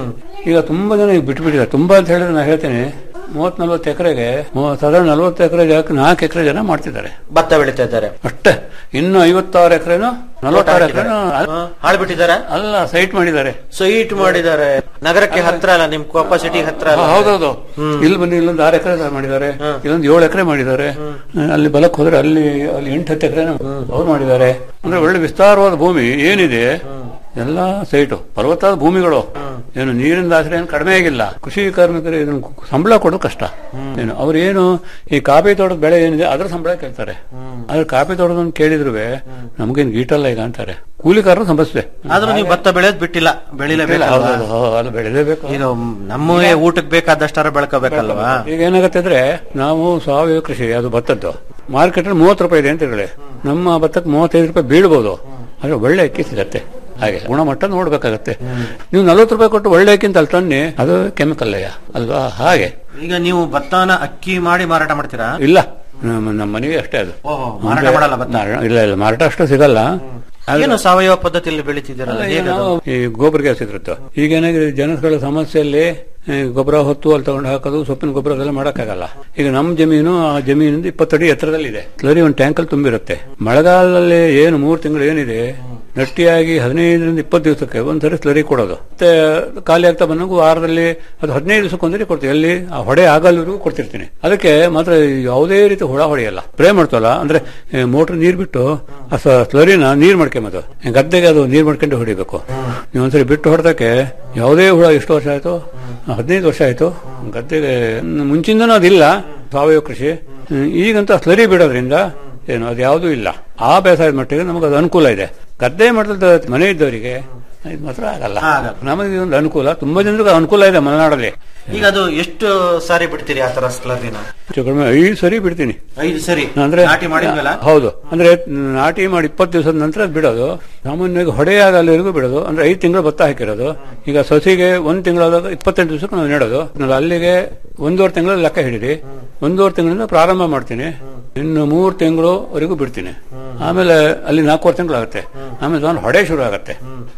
ಈಗ ತುಂಬಾ ಜನ ಈಗ ಬಿಟ್ಬಿಟ್ಟಿದ್ದಾರೆ ತುಂಬಾ ಅಂತ ಹೇಳಿದ್ರೆ ನಾನು ಹೇಳ್ತೇನೆ ಮೂವತ್ ನಲ್ವತ್ತು ಎಕರೆಗೆ ಸಾಧಾರಣ ನಲ್ವತ್ತು ಎಕರೆ ಜಾಗಕ್ಕೆ ನಾಲ್ಕು ಎಕರೆ ಜನ ಮಾಡ್ತಿದ್ದಾರೆ ಭತ್ತ ಬೆಳಿತಾ ಇದ್ದಾರೆ ಅಷ್ಟೇ ಇನ್ನು ಐವತ್ತಾರು ಎಕರೆನು ನಲವತ್ತಾರು ಎಕರೆನು ಹಾಳು ಬಿಟ್ಟಿದಾರ ಅಲ್ಲ ಸೈಟ್ ಮಾಡಿದ್ದಾರೆ ಸೈಟ್ ಮಾಡಿದ್ದಾರೆ ನಗರಕ್ಕೆ ಹತ್ರ ಅಲ್ಲ ನಿಮ್ ಕೊಪ್ಪ ಸಿಟಿ ಹತ್ರ ಅಲ್ಲ ಹೌದೌದು ಇಲ್ಲಿ ಬಂದು ಇಲ್ಲೊಂದು ಆರು ಎಕರೆ ಮಾಡಿದ್ದಾರೆ ಇಲ್ಲೊಂದು ಏಳು ಎಕರೆ ಮಾಡಿದ್ದಾರೆ ಅಲ್ಲಿ ಬಲಕ್ಕೆ ಹೋದ್ರೆ ಅಲ್ಲಿ ಅಲ್ಲಿ ಎಂಟು ಹತ್ತು ಎಕರೆ ಅವ್ರು ಮಾಡಿದ್ದಾರೆ ಅಂದ್ರೆ ಒಳ್ಳೆ ವಿಸ್ತಾರವಾದ ಭೂಮಿ ಏನಿದೆ ಎಲ್ಲ ಸೈಟು ಫಲವತ್ತಾದ ಭೂಮಿಗಳು ಏನು ನೀರಿನ ಆಶ್ರಯ ಏನು ಕಡಿಮೆ ಆಗಿಲ್ಲ ಕೃಷಿ ಕಾರ್ಮಿಕರು ಇದನ್ನು ಸಂಬಳ ಕೊಡೋದು ಕಷ್ಟ ಏನು ಅವ್ರೇನು ಈ ಕಾಫಿ ತೋಟದ ಬೆಳೆ ಏನಿದೆ ಅದ್ರ ಸಂಬಳ ಕೇಳ್ತಾರೆ ಆದ್ರೆ ಕಾಫಿ ತೋಟದನ್ನು ಕೇಳಿದ್ರು ನಮಗೇನು ಗೀಟಲ್ಲ ಈಗ ಅಂತಾರೆ ಕೂಲಿಕಾರರು ಸಮಸ್ಯೆ ಆದ್ರೂ ನೀವು ಭತ್ತ ಬೆಳೆಯೋದ್ ಬಿಟ್ಟಿಲ್ಲ ಬೆಳಿಲೇಬೇಕು ಹೌದು, ಹೌದು, ಹೌದು, ಅದು ಬೆಳೆಲೇಬೇಕು ಈಗ ನಮ್ಮೇ ಊಟಕ್ಕೆ ಬೇಕಾದಷ್ಟರ ಬೆಳ್ಕೋಬೇಕಲ್ವಾ ಈಗ ಏನಾಗುತ್ತೆ ಅಂದ್ರೆ ನಾವು ಸಾವಯವ ಕೃಷಿ ಅದು ಭತ್ತದ್ದು ಮಾರ್ಕೆಟ್ ಅಲ್ಲಿ ಮೂವತ್ತು ರೂಪಾಯಿ ಇದೆ ಅಂತ ಹೇಳಿ ನಮ್ಮ ಭತ್ತಕ್ಕೆ ಮೂವತ್ತೈದು ರೂಪಾಯಿ ಬೀಳ್ಬೋದು ಆದ್ರೆ ಒಳ್ಳೆ ಅಕ್ಕಿ ಸಿಗತ್ತೆ ಹಾಗೆ ಗುಣಮಟ್ಟ ನೋಡ್ಬೇಕಾಗತ್ತೆ ನೀವು ನಲ್ವತ್ತು ರೂಪಾಯಿ ಕೊಟ್ಟು ಒಳ್ಳೆ ಅಕ್ಕಿಂತ ಅಲ್ಲಿ ತನ್ನಿ ಅದು ಕೆಮಿಕಲ್ ಅಲ್ವಾ ಹಾಗೆ ಈಗ ನೀವು ಭತ್ತನ ಅಕ್ಕಿ ಮಾಡಿ ಮಾರಾಟ ಮಾಡ್ತೀರಾ ಇಲ್ಲ ನಮ್ಮ ನಮ್ಮ ಮನೆಗೆ ಅಷ್ಟೇ ಅದು ಓಹೋ, ಮಾರಾಟ ಮಾಡಲ್ಲ ಭತ್ತ? ಮಾರ- ಇಲ್ಲ ಇಲ್ಲ ಮಾರಾಟ ಅಷ್ಟು ಸಿಗಲ್ಲ ಆದ್ರೆ- ಏನು ಸಾವಯವ ಪದ್ಧತಿಯಲ್ಲಿ ಬೆಳಿತಿದ್ದೀರಲ್ಲ ಅಲ್ಲ, ಈಗ ಹೇಗೆ ಅದು? ನಾವು ಈ ಗೊಬ್ಬರ ಗ್ಯಾಸ್ ಇರುತ್ತೆ ಈಗ ಏನಾಗಿದೆ ಜನಗಳ ಸಮಸ್ಯೆಯಲ್ಲಿ ಈ ಗೊಬ್ಬರ ಹೊತ್ತು ಅಲ್ಲಿ ತಗೊಂಡು ಹಾಕೋದು ಸೊಪ್ಪಿನ ಗೊಬ್ಬರ ಅದೆಲ್ಲ ಮಾಡಕ್ಕಾಗಲ್ಲ ಈಗ ನಮ್ಮ ಜಮೀನು ಆ ಜಮೀನಿಂದ ಇಪ್ಪತ್ತಡಿ ಎತ್ತರದಲ್ಲಿದೆ ಸ್ಲರಿ ಒಂದು ಟ್ಯಾಂಕಲ್ಲಿ ತುಂಬಿರುತ್ತೆ ಮಳೆಗಾಲದಲ್ಲಿ ಏನು ಮೂರು ತಿಂಗಳು ಏನಿದೆ ನಟ್ಟಿಯಾಗಿ ಹದಿನೈದರಿಂದ ಇಪ್ಪತ್ತು ದಿವಸಕ್ಕೆ ಒಂದ್ಸರಿ ಸ್ಲರಿ ಕೊಡೋದು ಮತ್ತೆ ಖಾಲಿ ಆಗ್ತಾ ಬಂದಾಗ ವಾರದಲ್ಲಿ ಅದು ಹದಿನೈದು ದಿವಸಕ್ಕೆ ಒಂದ್ಸರಿ ಕೊಡ್ತೀವಿ ಎಲ್ಲಿ ಆ ಹೊಡೆ ಆಗಲ್ವರೆಗೂ ಕೊಡ್ತಿರ್ತೀನಿ ಅದಕ್ಕೆ ಮಾತ್ರ ಯಾವುದೇ ರೀತಿ ಹುಳ ಹೊಡೆಯಲ್ಲ ಸ್ಪ್ರೇ ಮಾಡ್ತವಲ್ಲ ಅಂದ್ರೆ ಮೋಟರ್ ನೀರ್ ಬಿಟ್ಟು ಆ ಸ- ಸ್ಲರಿನ ನೀರ್ ಮಾಡ್ಕೊಂಬೋದು ಗದ್ದೆಗೆ ಅದು ನೀರ್ ಮಾಡ್ಕೊಂಡು ಹೊಡಿಬೇಕು ನೀವು ಒಂದ್ಸರಿ ಬಿಟ್ಟು ಹೊಡೆದಕ್ಕೆ ಯಾವುದೇ ಹುಳ ಎಷ್ಟು ವರ್ಷ ಆಯ್ತು ಹದಿನೈದು ವರ್ಷ ಆಯ್ತು ಗದ್ದೆಗೆ ಮುಂಚಿಂದನೂ ಅದಿಲ್ಲ ಸಾವಯವ ಕೃಷಿ ಹ್ಮ್, ಈಗಂತೂ ಸ್ಲರಿ ಬಿಡೋದ್ರಿಂದ ಏನು ಅದು ಯಾವುದೂ ಇಲ್ಲ ಆ ಬೇಸಾಯದ ಮಟ್ಟಿಗೆ ನಮಗೆ ಅದು ಅನುಕೂಲ ಇದೆ ಗದ್ದೆ ಮಾಡಿದ ಮನೆ ಇದ್ದವರಿಗೆ ಇದು ಮಾತ್ರ ಆಗಲ್ಲ ನಮಗೆ ಇದೊಂದು ಅನುಕೂಲ ತುಂಬಾ ಜನರಿಗೆ ಅನುಕೂಲ ಇದೆ ಮಲೆನಾಡಲ್ಲಿ ಈಗ ಅದು ಎಷ್ಟು ಸಾರಿ ಬಿಡ್ತೀರಿ ಆ ತರ ಸ್ಲರಿನ ಹೆಚ್ಚು ಕಡಿಮೆ ಐದು ಸರಿ ಬಿಡ್ತೀನಿ ಐದು ಸರಿ ಅಂದ್ರೆ ನಾಟಿ ಮಾಡಿದ್ಮೇಲ ಹೌದು ಅಂದ್ರೆ ನಾಟಿ ಮಾಡಿ ಇಪ್ಪತ್ತು ದಿವಸದ ನಂತರ ಅದ್ ಬಿಡೋದು ಸಾಮಾನ್ಯವಾಗಿ ಹೊಡೆಯಾಗಲ್ಲಿವರೆಗೂ ಬಿಡೋದು ಅಂದ್ರೆ ಐದು ತಿಂಗಳು ಭತ್ತ ಹಾಕಿರೋದು ಈಗ ಸಸಿಗೆ ಒಂದ್ ತಿಂಗಳಾದಾಗ ಇಪ್ಪತ್ತೆಂಟು ದಿವಸಕ್ಕೆ ನಾವು ನೆಡೋದು ನಾನು ಅಲ್ಲಿಗೆ ಒಂದೂವರೆ ತಿಂಗಳ ಲೆಕ್ಕ ಹಿಡಿದಿ ಒಂದೂವರೆ ತಿಂಗಳಿಂದ ಪ್ರಾರಂಭ ಮಾಡ್ತೀನಿ ಇನ್ನು ಮೂರು ತಿಂಗಳವರೆಗೂ ಬಿಡ್ತೀನಿ ಆಮೇಲೆ ಅಲ್ಲಿ ನಾಲ್ಕೂವರೆ ತಿಂಗಳಾಗುತ್ತೆ ಆಮೇಲೆ ನಾನು ಹೊಡೆ ಶುರು ಆಗುತ್ತೆ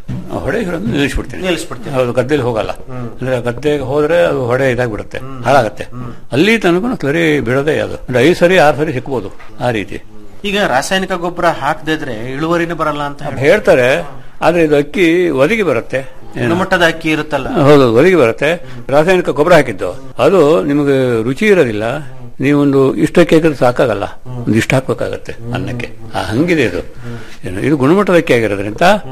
ಆ ಹೊಡೆ ಶುರು ಆದ್ಮೇಲೆ ನಿಲ್ಲಿಸ್ಬಿಡ್ತೀನಿ ನಿಲ್ಲಿಸ್ಬಿಡ್ತೀನಿ. ಹೌದು ಗದ್ದೆಲಿ ಹೋಗಲ್ಲ ಅಂದ್ರೆ ಗದ್ದೆಗೆ ಹೋದ್ರೆ ಅದು ಹೊಡೆ ಇದಾಗ್ಬಿಡುತ್ತೆ ಹಾಳಾಗತ್ತೆ ಅಲ್ಲಿ ತನಕ ಸರಿ ಬಿಡೋದೇ ಅದು ಅಂದ್ರೆ ಐದು ಸರಿ ಆರು ಸರಿ ಸಿಕ್ಬೋದು ಆ ರೀತಿ ಈಗ ರಾಸಾಯನಿಕ ಗೊಬ್ಬರ ಹಾಕದೇ ಇದ್ರೆ ಇಳುವರಿನೇ ಬರಲ್ಲ ಅಂತ ಹೇಳಿ ಹೇಳ್ತಾರೆ ಆದ್ರೆ ಇದು ಅಕ್ಕಿ ಒದಗಿ ಬರುತ್ತೆ ಏನು? ಗುಣಮಟ್ಟದ ಅಕ್ಕಿ ಇರುತ್ತಲ್ಲ ಹೌದು ಒದಗಿ ಬರುತ್ತೆ ರಾಸಾಯನಿಕ ಗೊಬ್ಬರ ಹಾಕಿದ್ದು ಅದು ನಿಮಗೆ ರುಚಿ ಇರೋದಿಲ್ಲ ನೀವೊಂದು ಇಷ್ಟು ಅಕ್ಕಿ ಹಾಕಿದ್ರೆ ಸಾಕಾಗಲ್ಲ ಒಂದು ಇಷ್ಟು ಹಾಕ್ಬೇಕಾಗತ್ತೆ ಅನ್ನಕ್ಕೆ ಆ ಹಂಗಿದೆ ಇದು ಏನು ಇದು ಗುಣಮಟ್ಟದ ಅಕ್ಕಿ ಆಗಿರೋದ್ರಿಂದ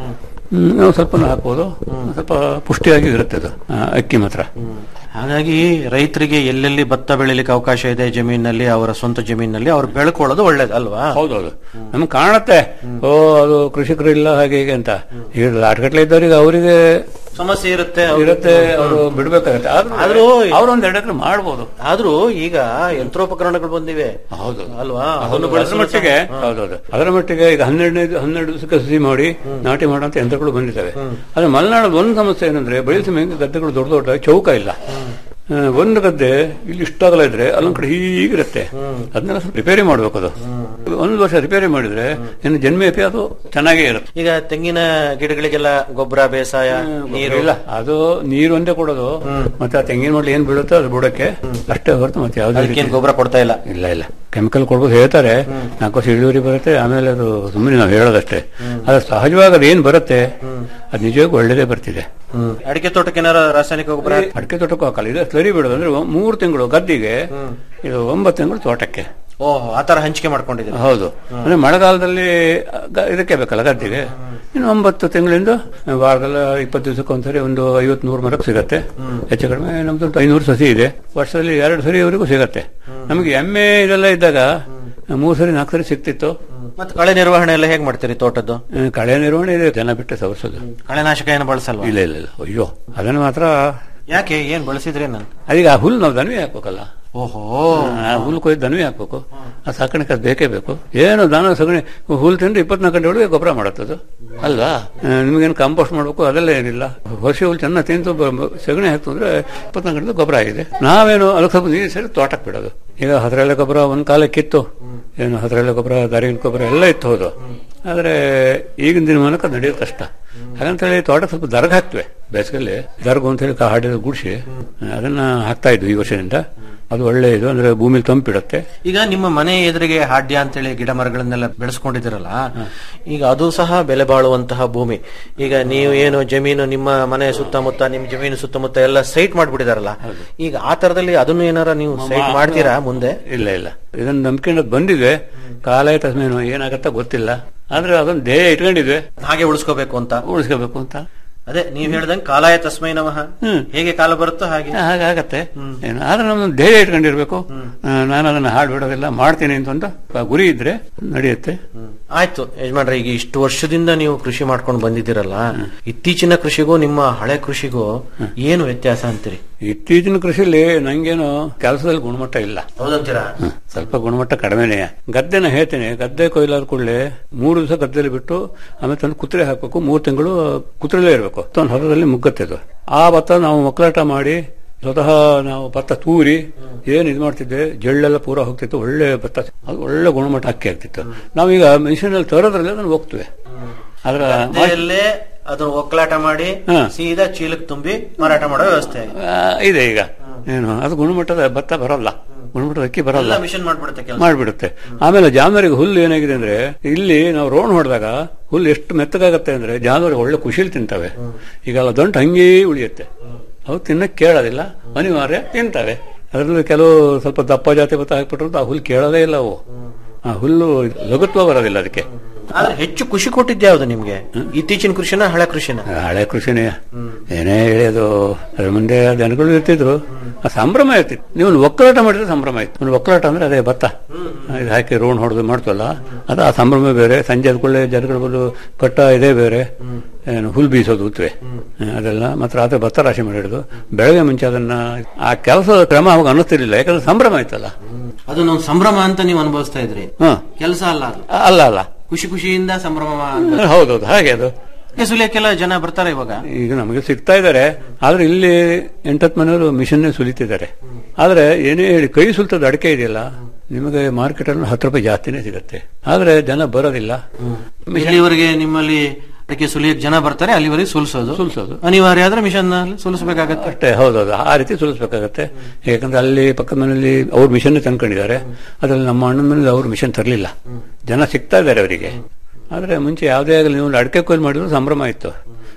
ಹ್ಮ್, ನಾವು ಸ್ವಲ್ಪ ಹಾಕ್ಬೋದು ಸ್ವಲ್ಪ ಪುಷ್ಟಿಯಾಗಿ ಇರುತ್ತೆ ಅದು ಆ, ಅಕ್ಕಿ ಮಾತ್ರ ಹಾಗಾಗಿ ರೈತರಿಗೆ ಎಲ್ಲೆಲ್ಲಿ ಭತ್ತ ಬೆಳಿಲಿಕ್ಕೆ ಅವಕಾಶ ಇದೆ ಜಮೀನಲ್ಲಿ ಅವರ ಸ್ವಂತ ಜಮೀನಲ್ಲಿ ಅವ್ರು ಬೆಳ್ಕೊಳ್ಳೋದು ಒಳ್ಳೇದು ಅಲ್ವಾ ಹೌದೌದು ನಮ್ಗೆ ಕಾಣುತ್ತೆ ಓ ಅದು ಕೃಷಿಕರು ಇಲ್ಲ ಹಾಗೆ ಹೀಗೆ ಅಂತ ಈಗ ಲಾಟ್ಗಟ್ಲೆ ಇದ್ದವರಿಗೆ ಅವರಿಗೆ ಸಮಸ್ಯೆ ಇರುತ್ತೆ ಇರುತ್ತೆ ಅವರು ಬಿಡ್ಬೇಕಾಗತ್ತೆ ಆದ್ರೂ ಆದ್ರೂ ಅವ್ರು ಒಂದ್ ಎರಡು ಎಕರೆ ಮಾಡ್ಬೋದು ಆದ್ರೂ ಈಗ ಯಂತ್ರೋಪಕರಣಗಳು ಬಂದಿವೆ ಹೌದು ಅಲ್ವಾ ಹೌದು, ಅದನ್ನು ಅದರ ಬಳಸಿ ಮಟ್ಟಿಗೆ ಹೌದೌದು ಅದರ ಮಟ್ಟಿಗೆ ಈಗ ಹನ್ನೆರಡನೇ ಹನ್ನೆರಡು ದಿವಸಕ್ಕೆ ಸಸಿ ಮಾಡಿ ನಾಟಿ ಮಾಡುವಂತ ಯಂತ್ರಗಳು ಬಂದಿದ್ದಾವೆ ಆದ್ರೆ ಮಲೆನಾಡಲ್ಲಿ ಒಂದು ಸಮಸ್ಯೆ ಏನಂದ್ರೆ ಬಯಲು ಸಮಯ ಗದ್ದೆಗಳು ದೊಡ್ಡ ದೊಡ್ಡ ಚೌಕ ಇಲ್ಲ ಆ, ಒಂದು ಗದ್ದೆ ಇಲ್ಲಿ ಇಷ್ಟಾಗಲ ಇದ್ರೆ ಅಲ್ಲೊಂದ್ ಕಡೆ ಹೀಗಿರುತ್ತೆ ಅದನ್ನೆಲ್ಲ ಸ್ವಲ್ಪ ರಿಪೇರಿ ಮಾಡ್ಬೇಕು ಅದು ಒಂದು ವರ್ಷ ರಿಪೇರಿ ಮಾಡಿದ್ರೆ ಇನ್ನು ಜನ್ಮೇಪಿ ಅದು ಚೆನ್ನಾಗೇ ಇರುತ್ತೆ ಈಗ ತೆಂಗಿನ ಗಿಡಗಳಿಗೆಲ್ಲ ಗೊಬ್ಬರ ಬೇಸಾಯ ನೀರು ಇಲ್ಲ ಅದು ನೀರು ಒಂದೇ ಕೊಡೋದು ಮತ್ತೆ ಆ ತೆಂಗಿನ ಮಡ್ಲಿ ಏನ್ ಬೀಳುತ್ತೋ ಅದು ಬುಡಕ್ಕೆ ಅಷ್ಟೇ ಹೊರತು ಮತ್ತೆ ಯಾವ್ದು ಅದಕ್ಕೇನ್ ಗೊಬ್ಬರ ಕೊಡ್ತಾ ಇಲ್ಲ ಇಲ್ಲ ಇಲ್ಲ ಕೆಮಿಕಲ್ ಕೊಡ್ಬೋದು ಹೇಳ್ತಾರೆ ನಾಲ್ಕು ವರ್ಷ ಇಳುವರಿ ಬರುತ್ತೆ ಆಮೇಲೆ ಅದು ಸುಮ್ಮನೆ ನಾವು ಹೇಳೋದಷ್ಟೇ ಆದ್ರೆ ಸಹಜವಾಗಿ ಅದು ಏನ್ ಬರುತ್ತೆ ಅದು ನಿಜವಾಗೂ ಒಳ್ಳೇದೇ ಬರ್ತಿದೆ ಅಡಿಕೆ ತೋಟಕ್ಕೆ ಏನಾರ ರಾಸಾಯನಿಕ ಗೊಬ್ಬರ ಅಡಿಕೆ ತೋಟಕ್ಕೂ ಹಾಕಲ್ಲ ಇದು ಸರಿ ಬಿಡೋದು ಅಂದ್ರೆ ಒ- ಮೂರು ತಿಂಗಳು ಗದ್ದಿಗೆ ಇದು ಒಂಬತ್ತು ತಿಂಗಳು ತೋಟಕ್ಕೆ ಓಹ್ ಆತರ ಹಂಚಿಕೆ ಮಾಡ್ಕೊಂಡಿದ್ದೀರಿ ಹೌದು ಅಂದ್ರೆ ಮಳೆಗಾಲದಲ್ಲಿ ಗ- ಇದಕ್ಕೆ ಬೇಕಲ್ಲ ಗದ್ದಿಗೆ ಇನ್ನು ಒಂಬತ್ತು ತಿಂಗಳಿಂದ ವಾರದಲ್ಲ ಇಪ್ಪತ್ತು ದಿವಸಕ್ಕೆ ಒಂದ್ಸರಿ ಒಂದು ಐವತ್ ನೂರು ಮರ ಸಿಗತ್ತೆ ಹೆಚ್ಚು ಕಡಿಮೆ ನಮ್ದು ಒಂದು ಐನೂರು ಸಸಿ ಇದೆ ವರ್ಷದಲ್ಲಿ ಎರಡು ಸರಿವರೆಗೂ ಸಿಗತ್ತೆ ನಮಗೆ ಎಮ್ಮೆ ಇದೆಲ್ಲ ಇದ್ದಾಗ ಮೂರು ಸರಿ ನಾಲ್ಕು ಸರಿ ಸಿಕ್ತಿತ್ತು ಮತ್ತೆ ಕಳೆ ನಿರ್ವಹಣೆ ಎಲ್ಲ ಹೇಗ್ ಮಾಡ್ತೀರಿ ತೋಟದ್ದು ಆ, ಕಳೆ ನಿರ್ವಹಣೆ ಇದೆ ಜನ ಬಿಟ್ಟೆ ಸವರ್ಸೋದು ಕಳೆನಾಶಕ ಏನು ಬಳಸಲ್ವಾ ಇಲ್ಲ ಇಲ್ಲ ಇಲ್ಲ ಅಯ್ಯೋ ಅದನ್ನು ಮಾತ್ರ ಯಾಕೆ ಏನ್ ಬಳಸಿದ್ರಿ ನಾನು ಅದೀಗ ಆ ಹುಲ್ಲು ನಾವು ದನವಿ ಹಾಕ್ಬೇಕಲ್ಲ ಓಹೋ ಆ ಹುಲ್ಲು ಕೊಯ್ದು ದನವಿ ಹಾಕ್ಬೇಕು ಆ ಸಾಕಾಣಿಕೆ ಅದು ಬೇಕೇ ಬೇಕು ಏನು ದನ ಸಗಣಿ ಹುಲ್ಲು ತಿಂದ್ರೆ ಇಪ್ಪತ್ನಾಲ್ಕು ಗಂಟೆ ಒಳಗೆ ಗೊಬ್ಬರ ಮಾಡತ್ತದು ಅಲ್ವಾ ಆ, ನಿಮ್ಗೇನು ಕಾಂಪೋಸ್ಟ್ ಮಾಡ್ಬೇಕು ಅದೆಲ್ಲ ಏನಿಲ್ಲ ಹೊಸ ಹುಲ್ಲು ಚೆನ್ನಾಗಿ ತಿಂದು ಬ- ಬ- ಸಗಣಿ ಹಾಕ್ತು ಅಂದ್ರೆ ಇಪ್ಪತ್ನಾಲ್ಕು ಗಂಟೆ ಗೊಬ್ಬರ ಆಗಿದೆ ನಾವೇನು ಅದಕ್ಕೆ ಸ್ವಲ್ಪ ನೀರು ಸೇರಿ ತೋಟಕ್ಕೆ ಬಿಡೋದು ಈಗ ಹಸಿರೆಲೆ ಗೊಬ್ಬರ ಒಂದ್ ಕಾಲಕ್ಕೆ ಇತ್ತು ಏನು ಹಸಿರೆಲೆ ಗೊಬ್ಬರ ದಾರಿನ ಗೊಬ್ಬರ ಎಲ್ಲ ಇತ್ತು ಹೌದು ಆದ್ರೆ ಈಗಿನ ದಿನಮಾನಕ್ಕೆ ಅದು ನಡೆಯೋದು ಕಷ್ಟ ಹಾಗಂತೇಳಿ ತೋಟ ಸ್ವಲ್ಪ ದರ್ಗ ಹಾಕ್ತವೆ ಬೇಸಿಗೆಯಲ್ಲಿ ದರ್ಗು ಅಂತ ಹೇಳಿ ಹಾಡಿದ ಗುಡಿಸಿ ಅದನ್ನ ಹಾಕ್ತಾ ಇದ್ವಿ ಈ ವರ್ಷದಿಂದ ಅದು ಒಳ್ಳೆ ಇದು ಅಂದ್ರೆ ಭೂಮಿಲಿ ತಂಪಿಡುತ್ತೆ ಈಗ ನಿಮ್ಮ ಮನೆ ಎದುರಿಗೆ ಹಾಡ್ಯ ಅಂತೇಳಿ ಗಿಡ ಮರಗಳನ್ನೆಲ್ಲ ಬೆಳೆಸ್ಕೊಂಡಿದ್ದೀರಲ್ಲ ಈಗ ಅದು ಸಹ ಬೆಲೆ ಬಾಳುವಂತಹ ಭೂಮಿ ಈಗ ನೀವು ಏನು ಜಮೀನು ನಿಮ್ಮ ಮನೆ ಸುತ್ತಮುತ್ತ ನಿಮ್ಮ ಜಮೀನು ಸುತ್ತಮುತ್ತ ಎಲ್ಲ ಸೈಟ್ ಮಾಡ್ಬಿಟ್ಟಿದಾರಲ್ಲ ಈಗ ಆ ತರದಲ್ಲಿ ಅದನ್ನು ಏನಾರ ನೀವು ಸೈಟ್ ಮಾಡ್ತೀರಾ ಮುಂದೆ ಇಲ್ಲ ಇಲ್ಲ ಇದನ್ನ ನಂಬ್ಕೊಂಡು ಬಂದಿದೆ ಕಾಲ ತಸ್ಮೇನು ಏನಾಗತ್ತ ಗೊತ್ತಿಲ್ಲ ಆದ್ರೆ ಅದೊಂದು ಧ್ಯೇಯ ಇಟ್ಕೊಂಡಿದ್ವಿ ಹಾಗೆ ಉಳಿಸ್ಕೋಬೇಕು ಅಂತ ಉಳಿಸ್ಕೋಬೇಕು ಅಂತ ಅದೇ ನೀವ್ ಹೇಳ್ದಂಗೆ ಕಾಲಾಯ ತಸ್ಮೈ ನಮಃ ಹೇಗೆ ಕಾಲ ಬರುತ್ತೋ ಹಾಗೆ ಹಾಗಾಗತ್ತೆ ಏನು ಆದ್ರೆ ನಮ್ದೊಂದು ಧ್ಯೇಯ ಇಟ್ಕೊಂಡಿರ್ಬೇಕು ಆ, ನಾನು ಅದನ್ನ ಹಾಳು ಬಿಡೋದಿಲ್ಲ ಮಾಡ್ತೀನಿ ಅಂತ ಒಂದು ಗುರಿ ಇದ್ರೆ ನಡೆಯುತ್ತೆ ಆಯ್ತು ಯಜಮಾನ್ರೆ ಈಗ ಇಷ್ಟು ವರ್ಷದಿಂದ ನೀವು ಕೃಷಿ ಮಾಡ್ಕೊಂಡು ಬಂದಿದ್ದೀರಲ್ಲ ಇತ್ತೀಚಿನ ಕೃಷಿಗೂ ನಿಮ್ಮ ಹಳೆ ಕೃಷಿಗೂ ಏನು ವ್ಯತ್ಯಾಸ ಅಂತೀರಿ ಇತ್ತೀಚಿನ ಕೃಷಿಲಿ ನಂಗೇನು ಕೆಲಸದಲ್ಲಿ ಗುಣಮಟ್ಟ ಇಲ್ಲ ಹೌದಂತೀರಾ ಹ್ಮ್. ಸ್ವಲ್ಪ ಗುಣಮಟ್ಟ ಕಡಿಮೆನೆ ಗದ್ದೆನ ಹೇಳ್ತೀನಿ ಗದ್ದೆ ಕೊಯ್ಲಾದ ಕೂಡಲೇ ಮೂರು ದಿವಸ ಗದ್ದೆಲಿ ಬಿಟ್ಟು ಆಮೇಲೆ ತಂದು ಕುತ್ರೆ ಹಾಕ್ಬೇಕು ಮೂರು ತಿಂಗಳು ಕುತ್ರೆಲೇ ಇರಬೇಕು ಒಂದು ಹದದಲ್ಲಿ ಮುಗ್ಗತ್ತೆ ಅದು ಆ ಭತ್ತ ನಾವು ಮಕ್ಕಳಾಟ ಮಾಡಿ ಸ್ವತಃ ನಾವು ಭತ್ತ ತೂರಿ ಏನ್ ಇದು ಮಾಡ್ತಿದ್ದೆ ಜಳ್ಳೆಲ್ಲ ಪೂರ ಹೋಗ್ತಿತ್ತು ಒಳ್ಳೆ ಭತ್ತ ಅದು ಒಳ್ಳೆ ಗುಣಮಟ್ಟ ಅಕ್ಕಿ ಆಗ್ತಿತ್ತು ನಾವೀಗ ಮಿಷಿನ್ ಅಲ್ಲಿ ತರೋದ್ರಲ್ಲಿ ಅದನ್ನು ಹೋಗ್ತೇವೆ ಅದ್ರ ಗದ್ದೆಯಲ್ಲೇ ಅದನ್ನ ಒಕ್ಕಲಾಟ ಮಾಡಿ ಹಾ. ಸೀದಾ ಚೀಲಕ್ಕೆ ತುಂಬಿ ಮಾರಾಟ ಮಾಡೋ ವ್ಯವಸ್ಥೆ ಆಗಿದೆ. ಆ, ಇದೆ ಈಗ ಏನು ಅದು ಗುಣಮಟ್ಟದ ಭತ್ತ ಬರಲ್ಲ ಗುಣಮಟ್ಟದ ಅಕ್ಕಿ ಬರಲ್ಲ ಎಲ್ಲ ಮಿಷನ್ ಮಾಡ್ಬಿಡುತ್ತೆ ಕೆಲಸ ಮಾಡ್ಬಿಡುತ್ತೆ ಆಮೇಲೆ ಜಾನುವಾರಿಗೆ ಹುಲ್ಲು ಏನಾಗಿದೆ ಅಂದ್ರೆ ಇಲ್ಲಿ ನಾವು ರೋಡ್ ಹೊಡೆದಾಗ ಹುಲ್ಲು ಎಷ್ಟು ಮೆತ್ತಗಾಗತ್ತೆ ಅಂದ್ರೆ ಜಾನುವಾರು ಒಳ್ಳೆ ಖುಷಿಲಿ ತಿಂತವೆ ಈಗ ಅಲ್ಲ ದಂಟು ಹಂಗೇ ಉಳಿಯುತ್ತೆ ಅವು ತಿನ್ನಕ್ ಕೇಳೋದಿಲ್ಲ ಅನಿವಾರ್ಯ ತಿಂತವೆ ಅದರಲ್ಲಿ ಕೆಲವು ಸ್ವಲ್ಪ ದಪ್ಪ ಜಾತಿ ಭತ್ತ ಹಾಕ್ಬಿಟ್ರು ಆ ಹುಲ್ಲು ಕೇಳೋದೇ ಇಲ್ಲ ಅವು ಆ ಹುಲ್ಲು ಲಘುತ್ವ ಬರೋದಿಲ್ಲ ಅದಕ್ಕೆ ಆದ್ರೆ ಹೆಚ್ಚು ಖುಷಿ ಕೊಟ್ಟಿದ್ದೆ ಯಾವ್ದು ನಿಮ್ಗೆ ಇತ್ತೀಚಿನ ಕೃಷಿನ ಹಳೆ ಕೃಷಿನ ಹಳೆ ಕೃಷಿನೇ ಏನೇ ಹೇಳಿ ಅದು ಅದ್ರ ಮುಂದೆ ಜನಗಳು ಇರ್ತಿದ್ರು ಆ ಸಂಭ್ರಮ ಇರ್ತಿತ್ತು ನೀವು ಒಂದು ಒಕ್ಕಲಾಟ ಮಾಡಿದ್ರೆ ಸಂಭ್ರಮ ಇತ್ತು ಒಂದು ಒಕ್ಕಲಾಟ ಅಂದ್ರೆ ಅದೇ ಭತ್ತ ಇದು ಹಾಕಿ ರೋಡ್ ಹೊಡೆದು ಮಾಡ್ತವಲ್ಲ ಅದು ಆ ಸಂಭ್ರಮ ಬೇರೆ ಸಂಜೆ ಆದ್ಕೊಳ್ಳೆ ಜನಗಳು ಬಂದು ಕಟ್ಟ ಇದೇ ಬೇರೆ ಏನು ಹುಲ್ ಬೀಸೋದು ಉತ್ವೆ ಅದೆಲ್ಲ ಮತ್ತೆ ರಾತ್ರಿ ಭತ್ತ ರಾಶಿ ಮಾಡಿಡೋದು ಬೆಳಗ್ಗೆ ಮುಂಚೆ ಅದನ್ನ ಆ ಕೆಲಸದ ಕ್ರಮ ಅವಾಗ ಅನ್ನಿಸ್ತಿರ್ಲಿಲ್ಲ ಯಾಕಂದ್ರೆ ಸಂಭ್ರಮ ಇತ್ತಲ್ಲ ಅದು ನಾವು ಸಂಭ್ರಮ ಅಂತ ನೀವು ಅನುಭವಿಸ್ತಾ ಇದ್ರಿ ಹ ಕೆಲಸ ಅಲ್ಲ ಅದು ಅಲ್ಲ ಅಲ್ಲ ಖುಷಿ ಖುಷಿಯಿಂದ ಸಂಭ್ರಮ ಹೌದೌದು ಹಾಗೆ ಅದು ಸುಲಿಯಕ್ಕೆಲ್ಲ ಜನ ಬರ್ತಾರೆ ಇವಾಗ ಈಗ ನಮಗೆ ಸಿಗ್ತಾ ಇದ್ದಾರೆ ಆದ್ರೆ ಇಲ್ಲಿ ಎಂಟತ್ತು ಮನೆಯವರು ಮಿಷನ್ ಸುಲಿತಿದ್ದಾರೆ ಆದ್ರೆ ಏನೇ ಹೇಳಿ ಕೈ ಸುಲ್ತದ ಅಡಿಕೆ ಇದೆಯಲ್ಲ ನಿಮಗೆ ಮಾರ್ಕೆಟ್ ಅಲ್ಲಿ ಹತ್ತು ರೂಪಾಯಿ ಜಾಸ್ತಿನೇ ಸಿಗುತ್ತೆ ಆದ್ರೆ ಜನ ಬರೋದಿಲ್ಲ ಇಲ್ಲಿವರೆಗೆ ನಿಮ್ಮಲ್ಲಿ ಅದಕ್ಕೆ ಸುಲಿಯಕ್ ಜನ ಬರ್ತಾರೆ ಅಲ್ಲಿವರೆಗೆ ಸುಲಿಸೋದು ಸುಲ್ಸೋದು ಅನಿವಾರ್ಯ ಆದ್ರೆ ಮಿಷನ್ ಸುಲಿಸಬೇಕಾಗತ್ತೆ ಅಷ್ಟೇ ಹೌದೌದು ಆ ರೀತಿ ಸುಲಿಸ್ಬೇಕಾಗತ್ತೆ ಯಾಕಂದ್ರೆ ಅಲ್ಲಿ ಪಕ್ಕದ ಮನೆಯಲ್ಲಿ ಅವ್ರು ಮಿಷನ್ ತಂದ್ಕೊಂಡಿದ್ದಾರೆ ಅದ್ರಲ್ಲಿ ನಮ್ಮ ಅಣ್ಣನ ಮನೇಲಿ ಅವ್ರು ಮಿಷನ್ ತರಲಿಲ್ಲ ಜನ ಸಿಗ್ತಾ ಇದ್ದಾರೆ ಅವರಿಗೆ ಆದ್ರೆ ಮುಂಚೆ ಯಾವುದೇ ಆಗಲಿ ನೀವು ಅಡಿಕೆ ಕೊಯ್ಲು ಮಾಡಿದ್ರು ಸಂಭ್ರಮ ಇತ್ತು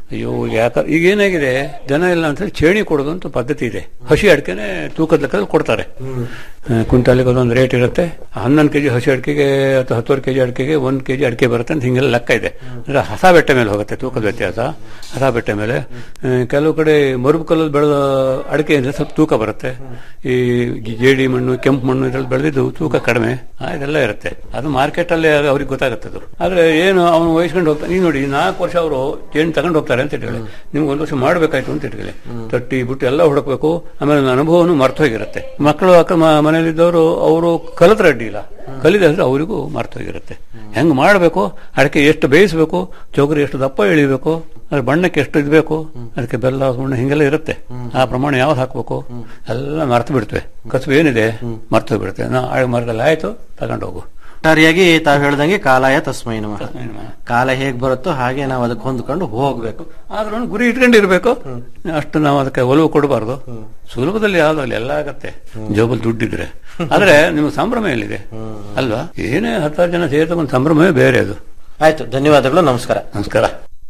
ಅಯ್ಯೋ ಯಾಕ ಈಗ ಏನಾಗಿದೆ ದನ ಇಲ್ಲ ಅಂತ ಹೇಳಿ ಚೇಣಿ ಕೊಡೋದು ಅಂತ ಪದ್ಧತಿ ಇದೆ ಹಸಿ ಅಡಿಕೆನೆ ತೂಕದ ಲೆಕ್ಕದಲ್ಲಿ ಕೊಡ್ತಾರೆ ಕ್ವಿಂಟಾಲಿಗೆ ಒಂದೊಂದು ರೇಟ್ ಇರುತ್ತೆ ಹನ್ನೊಂದು ಕೆಜಿ ಹಸಿ ಅಡಿಕೆಗೆ ಅಥವಾ ಹತ್ತುವರೆ ಕೆಜಿ ಅಡಿಕೆಗೆ ಒಂದ್ ಕೆಜಿ ಅಡಿಕೆ ಬರುತ್ತೆ ಅಂತ ಹಿಂಗೆಲ್ಲ ಲೆಕ್ಕ ಇದೆ ಅಂದ್ರೆ ಹಸ ಬೆಟ್ಟ ಮೇಲೆ ಹೋಗುತ್ತೆ ತೂಕದ ವ್ಯತ್ಯಾಸ ಹಸ ಬೆಟ್ಟ ಮೇಲೆ ಆ, ಕೆಲವು ಕಡೆ ಮರುಬು ಕಲ್ಲಲ್ಲಿ ಬೆಳೆದ ಅಡಿಕೆ ಅಂದ್ರೆ ಸ್ವಲ್ಪ ತೂಕ ಬರುತ್ತೆ ಈ ಜೇಡಿ ಮಣ್ಣು ಕೆಂಪು ಮಣ್ಣು ಇದ್ರಲ್ಲಿ ಬೆಳೆದಿದ್ದು ತೂಕ ಕಡಿಮೆ ಆ, ಇದೆಲ್ಲ ಇರುತ್ತೆ ಅದು ಮಾರ್ಕೆಟ್ ಅಲ್ಲಿ ಅವ್ರಿಗೆ ಗೊತ್ತಾಗುತ್ತೆ ಅದು ಆದ್ರೆ ಏನು ಅವನು ವಹಿಸ್ಕೊಂಡು ಹೋಗ್ತಾನೆ ಈಗ ನೋಡಿ ನಾಲ್ಕು ವರ್ಷ ಅವರು ಜೇನು ತಗೊಂಡು ಹೋಗ್ತಾರೆ ಅಂತ ಇಟ್ಕೊಳ್ಳಿ ನಿಮ್ಗೆ ಒಂದು ವರ್ಷ ಮಾಡ್ಬೇಕಾಯ್ತು ಅಂತ ಇಟ್ಕೊಳ್ಳಿ ತಟ್ಟಿ ಬುಟ್ಟಿ ಎಲ್ಲ ಹುಡುಕ್ಬೇಕು ಆಮೇಲೆ ನನ್ನ ಅನುಭವನು ಮರ್ತೋಗಿರುತ್ತೆ ಮಕ್ಕಳು ಅಕ್ಕ ಮ- ಮನೇಲಿದ್ದವರು ಅವರು ಕಲಿತ್ರೆ ಅಡ್ಡಿ ಇಲ್ಲ ಕಲಿದ್ರೆ ಅವರಿಗೂ ಮರ್ತೋಗಿರುತ್ತೆ ಹೆಂಗ್ ಮಾಡಬೇಕು ಅಡಿಕೆ ಎಷ್ಟು ಬೇಯಿಸಬೇಕು ಚೌಕರಿ ಎಷ್ಟು ದಪ್ಪ ಎಳಿಬೇಕು ಅದ್ರ ಬಣ್ಣಕ್ಕೆ ಎಷ್ಟು ಇದ್ಬೇಕು ಅದಕ್ಕೆ ಬೆಲ್ಲ ಸುಣ್ಣ ಹಿಂಗೆಲ್ಲ ಇರುತ್ತೆ ಆ ಪ್ರಮಾಣ ಯಾವ್ದು ಹಾಕ್ಬೇಕು ಎಲ್ಲ ಮರ್ತು ಬಿಡ್ತೇವೆ ಕಸುಬು ಏನಿದೆ ಮರ್ತು ಬಿಡುತ್ತೆ ನಾ ಆಳ್ ಮಾರ್ಗದಲ್ಲಿ ಆಯ್ತು ತಗೊಂಡೋಗು ಒಟ್ಟಾರೆಯಾಗಿ ತಾವು ಹೇಳ್ದಂಗೆ ಕಾಲಾಯ ತಸ್ಮೈ ನಮಃ ಕಾಲ ಹೇಗ್ ಬರುತ್ತೋ ಹಾಗೆ ನಾವು ಅದಕ್ಕೆ ಹೊಂದ್ಕೊಂಡು ಹೋಗ್ಬೇಕು ಆದ್ರೂ ಒಂದು ಗುರಿ ಇಟ್ಕೊಂಡಿರ್ಬೇಕು ಅಷ್ಟು ನಾವು ಅದಕ್ಕೆ ಒಲವು ಕೊಡಬಾರ್ದು ಸುಲಭದಲ್ಲಿ ಯಾವ್ದಾಗಲಿ ಎಲ್ಲ ಆಗತ್ತೆ ಜೋಬಲ್ ದುಡ್ಡಿದ್ರೆ ಆದ್ರೆ ನಿಮ್ಗೆ ಸಂಭ್ರಮ ಎಲ್ಲಿದೆ ಅಲ್ವಾ ಏನೇ ಹತ್ತಾರು ಜನ ಸೇರಿದ ಒಂದು ಸಂಭ್ರಮವೇ ಬೇರೆ ಅದು ಆಯ್ತು ಧನ್ಯವಾದಗಳು ನಮಸ್ಕಾರ ನಮಸ್ಕಾರ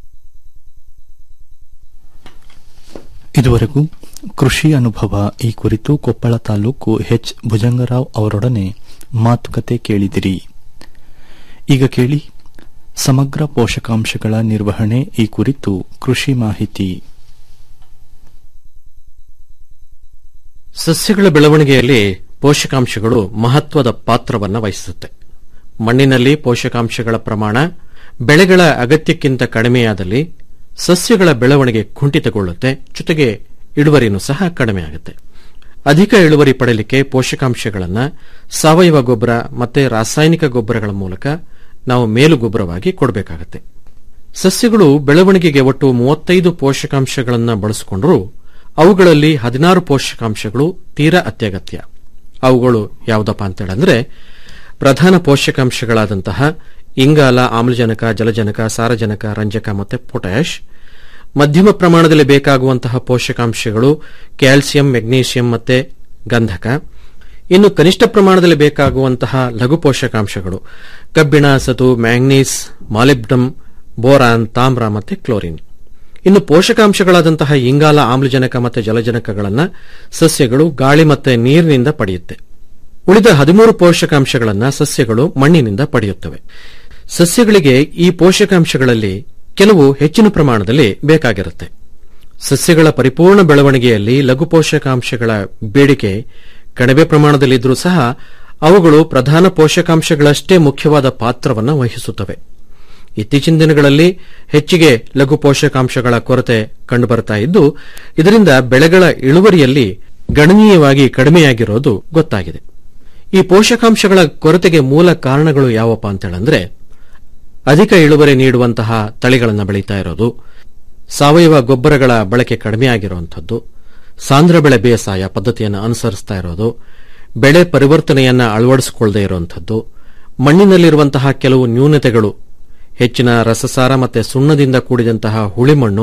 ಇದುವರೆಗೂ ಕೃಷಿ ಅನುಭವ ಈ ಕುರಿತು ಕೊಪ್ಪಳ ತಾಲೂಕು ಎಚ್ ಭುಜಂಗರಾವ್ ಅವರೊಡನೆ ಮಾತುಕತೆ ಕೇಳಿದಿರಿ ಈಗ ಕೇಳಿ ಸಮಗ್ರ ಪೋಷಕಾಂಶಗಳ ನಿರ್ವಹಣೆ ಈ ಕುರಿತು ಕೃಷಿ ಮಾಹಿತಿ ಸಸ್ಯಗಳ ಬೆಳವಣಿಗೆಯಲ್ಲಿ ಪೋಷಕಾಂಶಗಳು ಮಹತ್ವದ ಪಾತ್ರವನ್ನು ವಹಿಸುತ್ತೆ ಮಣ್ಣಿನಲ್ಲಿ ಪೋಷಕಾಂಶಗಳ ಪ್ರಮಾಣ ಬೆಳೆಗಳ ಅಗತ್ಯಕ್ಕಿಂತ ಕಡಿಮೆಯಾದಲ್ಲಿ ಸಸ್ಯಗಳ ಬೆಳವಣಿಗೆ ಕುಂಠಿತಗೊಳ್ಳುತ್ತೆ ಜೊತೆಗೆ ಇಳುವರಿನೂ ಸಹ ಕಡಿಮೆಯಾಗುತ್ತೆ ಅಧಿಕ ಇಳುವರಿ ಪಡೆಯಲಿಕ್ಕೆ ಪೋಷಕಾಂಶಗಳನ್ನು ಸಾವಯವ ಗೊಬ್ಬರ ಮತ್ತೆ ರಾಸಾಯನಿಕ ಗೊಬ್ಬರಗಳ ಮೂಲಕ ನಾವು ಮೇಲು ಗೊಬ್ಬರವಾಗಿ ಕೊಡಬೇಕಾಗುತ್ತೆ ಸಸ್ಯಗಳು ಬೆಳವಣಿಗೆಗೆ ಒಟ್ಟು ಮೂವತ್ತೈದು ಪೋಷಕಾಂಶಗಳನ್ನು ಬಳಸಿಕೊಂಡರೂ ಅವುಗಳಲ್ಲಿ ಹದಿನಾರು ಪೋಷಕಾಂಶಗಳು ತೀರಾ ಅತ್ಯಗತ್ಯ ಅವುಗಳು ಯಾವುದಪ್ಪ ಅಂತೇಳಂದ್ರೆ ಪ್ರಧಾನ ಪೋಷಕಾಂಶಗಳಾದಂತಹ ಇಂಗಾಲ ಆಮ್ಲಜನಕ ಜಲಜನಕ ಸಾರಜನಕ ರಂಜಕ ಮತ್ತು ಪೊಟ್ಯಾಷ್ ಮಧ್ಯಮ ಪ್ರಮಾಣದಲ್ಲಿ ಬೇಕಾಗುವಂತಹ ಪೋಷಕಾಂಶಗಳು ಕ್ಯಾಲ್ಸಿಯಂ ಮೆಗ್ನೀಷಿಯಂ ಮತ್ತೆ ಗಂಧಕ ಇನ್ನು ಕನಿಷ್ಠ ಪ್ರಮಾಣದಲ್ಲಿ ಬೇಕಾಗುವಂತಹ ಲಘು ಪೋಷಕಾಂಶಗಳು ಕಬ್ಬಿಣ ಸತು ಮ್ಯಾಂಗ್ನೀಸ್ ಮಾಲಿಬ್ಡಮ್ ಬೋರಾನ್ ತಾಮ್ರ ಮತ್ತೆ ಕ್ಲೋರಿನ್ ಇನ್ನು ಪೋಷಕಾಂಶಗಳಾದಂತಹ ಇಂಗಾಲ ಆಮ್ಲಜನಕ ಮತ್ತು ಜಲಜನಕಗಳನ್ನು ಸಸ್ಯಗಳು ಗಾಳಿ ಮತ್ತು ನೀರಿನಿಂದ ಪಡೆಯುತ್ತೆ ಉಳಿದ ಹದಿಮೂರು ಪೋಷಕಾಂಶಗಳನ್ನು ಸಸ್ಯಗಳು ಮಣ್ಣಿನಿಂದ ಪಡೆಯುತ್ತವೆ ಸಸ್ಯಗಳಿಗೆ ಈ ಪೋಷಕಾಂಶಗಳಲ್ಲಿ ಕೆಲವು ಹೆಚ್ಚಿನ ಪ್ರಮಾಣದಲ್ಲಿ ಬೇಕಾಗಿರುತ್ತೆ ಸಸ್ಯಗಳ ಪರಿಪೂರ್ಣ ಬೆಳವಣಿಗೆಯಲ್ಲಿ ಲಘು ಪೋಷಕಾಂಶಗಳ ಬೇಡಿಕೆ ಕಡಿಮೆ ಪ್ರಮಾಣದಲ್ಲಿದ್ದರೂ ಸಹ ಅವುಗಳು ಪ್ರಧಾನ ಪೋಷಕಾಂಶಗಳಷ್ಟೇ ಮುಖ್ಯವಾದ ಪಾತ್ರವನ್ನು ವಹಿಸುತ್ತವೆ ಇತ್ತೀಚಿನ ದಿನಗಳಲ್ಲಿ ಹೆಚ್ಚಿಗೆ ಲಘು ಪೋಷಕಾಂಶಗಳ ಕೊರತೆ ಕಂಡುಬರುತ್ತಾ ಇದ್ದು ಇದರಿಂದ ಬೆಳೆಗಳ ಇಳುವರಿಯಲ್ಲಿ ಗಣನೀಯವಾಗಿ ಕಡಿಮೆಯಾಗಿರೋದು ಗೊತ್ತಾಗಿದೆ ಈ ಪೋಷಕಾಂಶಗಳ ಕೊರತೆಗೆ ಮೂಲ ಕಾರಣಗಳು ಯಾವಪ್ಪ ಅಂತೇಳಂದ್ರೆ ಅಧಿಕ ಇಳುವರಿ ನೀಡುವಂತಹ ತಳಿಗಳನ್ನು ಬೆಳೀತಾ ಇರೋದು ಸಾವಯವ ಗೊಬ್ಬರಗಳ ಬಳಕೆ ಕಡಿಮೆಯಾಗಿರುವಂಥದ್ದು ಸಾಂದ್ರ ಬೆಳೆ ಬೇಸಾಯ ಪದ್ಧತಿಯನ್ನು ಅನುಸರಿಸ್ತಾ ಇರೋದು ಬೆಳೆ ಪರಿವರ್ತನೆಯನ್ನ ಅಳವಡಿಸಿಕೊಳ್ಳದೇ ಇರುವಂಥದ್ದು ಮಣ್ಣಿನಲ್ಲಿರುವಂತಹ ಕೆಲವು ನ್ಯೂನತೆಗಳು ಹೆಚ್ಚಿನ ರಸಸಾರ ಮತ್ತು ಸುಣ್ಣದಿಂದ ಕೂಡಿದಂತಹ ಹುಳಿಮಣ್ಣು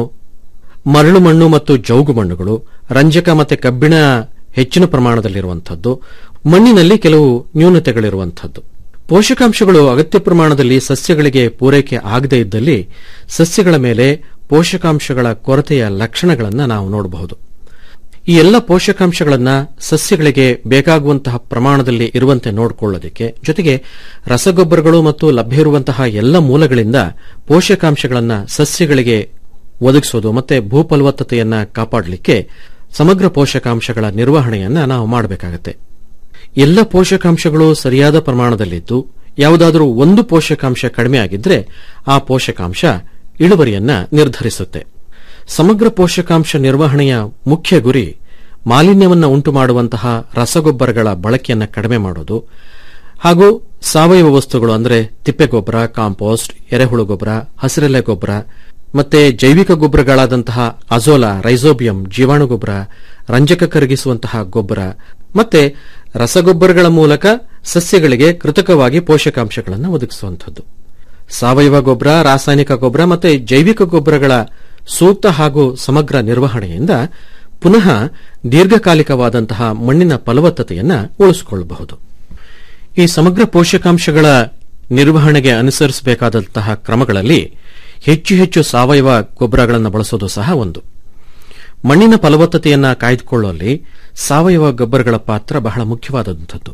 ಮರಳು ಮಣ್ಣು ಮತ್ತು ಜೌಗು ಮಣ್ಣುಗಳು ರಂಜಕ ಮತ್ತು ಕಬ್ಬಿಣ ಹೆಚ್ಚಿನ ಪ್ರಮಾಣದಲ್ಲಿರುವಂಥದ್ದು ಮಣ್ಣಿನಲ್ಲಿ ಕೆಲವು ನ್ಯೂನತೆಗಳಿರುವಂಥದ್ದು ಪೋಷಕಾಂಶಗಳು ಅಗತ್ಯ ಪ್ರಮಾಣದಲ್ಲಿ ಸಸ್ಯಗಳಿಗೆ ಪೂರೈಕೆ ಆಗದೇ ಇದ್ದಲ್ಲಿ ಸಸ್ಯಗಳ ಮೇಲೆ ಪೋಷಕಾಂಶಗಳ ಕೊರತೆಯ ಲಕ್ಷಣಗಳನ್ನು ನಾವು ನೋಡಬಹುದು ಈ ಎಲ್ಲ ಪೋಷಕಾಂಶಗಳನ್ನು ಸಸ್ಯಗಳಿಗೆ ಬೇಕಾಗುವಂತಹ ಪ್ರಮಾಣದಲ್ಲಿ ಇರುವಂತೆ ನೋಡಿಕೊಳ್ಳೋದಕ್ಕೆ ಜೊತೆಗೆ ರಸಗೊಬ್ಬರಗಳು ಮತ್ತು ಲಭ್ಯ ಇರುವಂತಹ ಎಲ್ಲ ಮೂಲಗಳಿಂದ ಪೋಷಕಾಂಶಗಳನ್ನು ಸಸ್ಯಗಳಿಗೆ ಒದಗಿಸೋದು ಮತ್ತೆ ಭೂಫಲವತ್ತತೆಯನ್ನ ಕಾಪಾಡಲಿಕ್ಕೆ ಸಮಗ್ರ ಪೋಷಕಾಂಶಗಳ ನಿರ್ವಹಣೆಯನ್ನ ನಾವು ಮಾಡಬೇಕಾಗುತ್ತೆ ಎಲ್ಲ ಪೋಷಕಾಂಶಗಳು ಸರಿಯಾದ ಪ್ರಮಾಣದಲ್ಲಿದ್ದು ಯಾವುದಾದರೂ ಒಂದು ಪೋಷಕಾಂಶ ಕಡಿಮೆ ಆಗಿದ್ರೆ ಆ ಪೋಷಕಾಂಶ ಇಳುವರಿಯನ್ನ ನಿರ್ಧರಿಸುತ್ತೆ ಸಮಗ್ರ ಪೋಷಕಾಂಶ ನಿರ್ವಹಣೆಯ ಮುಖ್ಯ ಗುರಿ ಮಾಲಿನ್ಯವನ್ನು ಉಂಟು ಮಾಡುವಂತಹ ರಸಗೊಬ್ಬರಗಳ ಬಳಕೆಯನ್ನು ಕಡಿಮೆ ಮಾಡೋದು ಹಾಗೂ ಸಾವಯವ ವಸ್ತುಗಳು ಅಂದರೆ ತಿಪ್ಪೆಗೊಬ್ಬರ ಕಾಂಪೋಸ್ಟ್ ಎರೆಹುಳು ಗೊಬ್ಬರ ಹಸಿರೆಲೆ ಗೊಬ್ಬರ ಮತ್ತೆ ಜೈವಿಕ ಗೊಬ್ಬರಗಳಾದಂತಹ ಅಜೋಲಾ ರೈಸೋಬಿಯಂ ಜೀವಾಣು ಗೊಬ್ಬರ ರಂಜಕ ಕರಗಿಸುವಂತಹ ಗೊಬ್ಬರ ಮತ್ತೆ ರಸಗೊಬ್ಬರಗಳ ಮೂಲಕ ಸಸ್ಯಗಳಿಗೆ ಕೃತಕವಾಗಿ ಪೋಷಕಾಂಶಗಳನ್ನು ಒದಗಿಸುವಂಥದ್ದು ಸಾವಯವ ಗೊಬ್ಬರ ರಾಸಾಯನಿಕ ಗೊಬ್ಬರ ಮತ್ತೆ ಜೈವಿಕ ಗೊಬ್ಬರಗಳ ಸೂಕ್ತ ಹಾಗೂ ಸಮಗ್ರ ನಿರ್ವಹಣೆಯಿಂದ ಪುನಃ ದೀರ್ಘಕಾಲಿಕವಾದಂತಹ ಮಣ್ಣಿನ ಫಲವತ್ತತೆಯನ್ನು ಉಳಿಸಿಕೊಳ್ಳಬಹುದು ಈ ಸಮಗ್ರ ಪೋಷಕಾಂಶಗಳ ನಿರ್ವಹಣೆಗೆ ಅನುಸರಿಸಬೇಕಾದಂತಹ ಕ್ರಮಗಳಲ್ಲಿ ಹೆಚ್ಚು ಹೆಚ್ಚು ಸಾವಯವ ಗೊಬ್ಬರಗಳನ್ನು ಬಳಸೋದು ಸಹ ಒಂದು ಮಣ್ಣಿನ ಫಲವತ್ತತೆಯನ್ನ ಕಾಯ್ದುಕೊಳ್ಳುವಲ್ಲಿ ಸಾವಯವ ಗೊಬ್ಬರಗಳ ಪಾತ್ರ ಬಹಳ ಮುಖ್ಯವಾದಂಥದ್ದು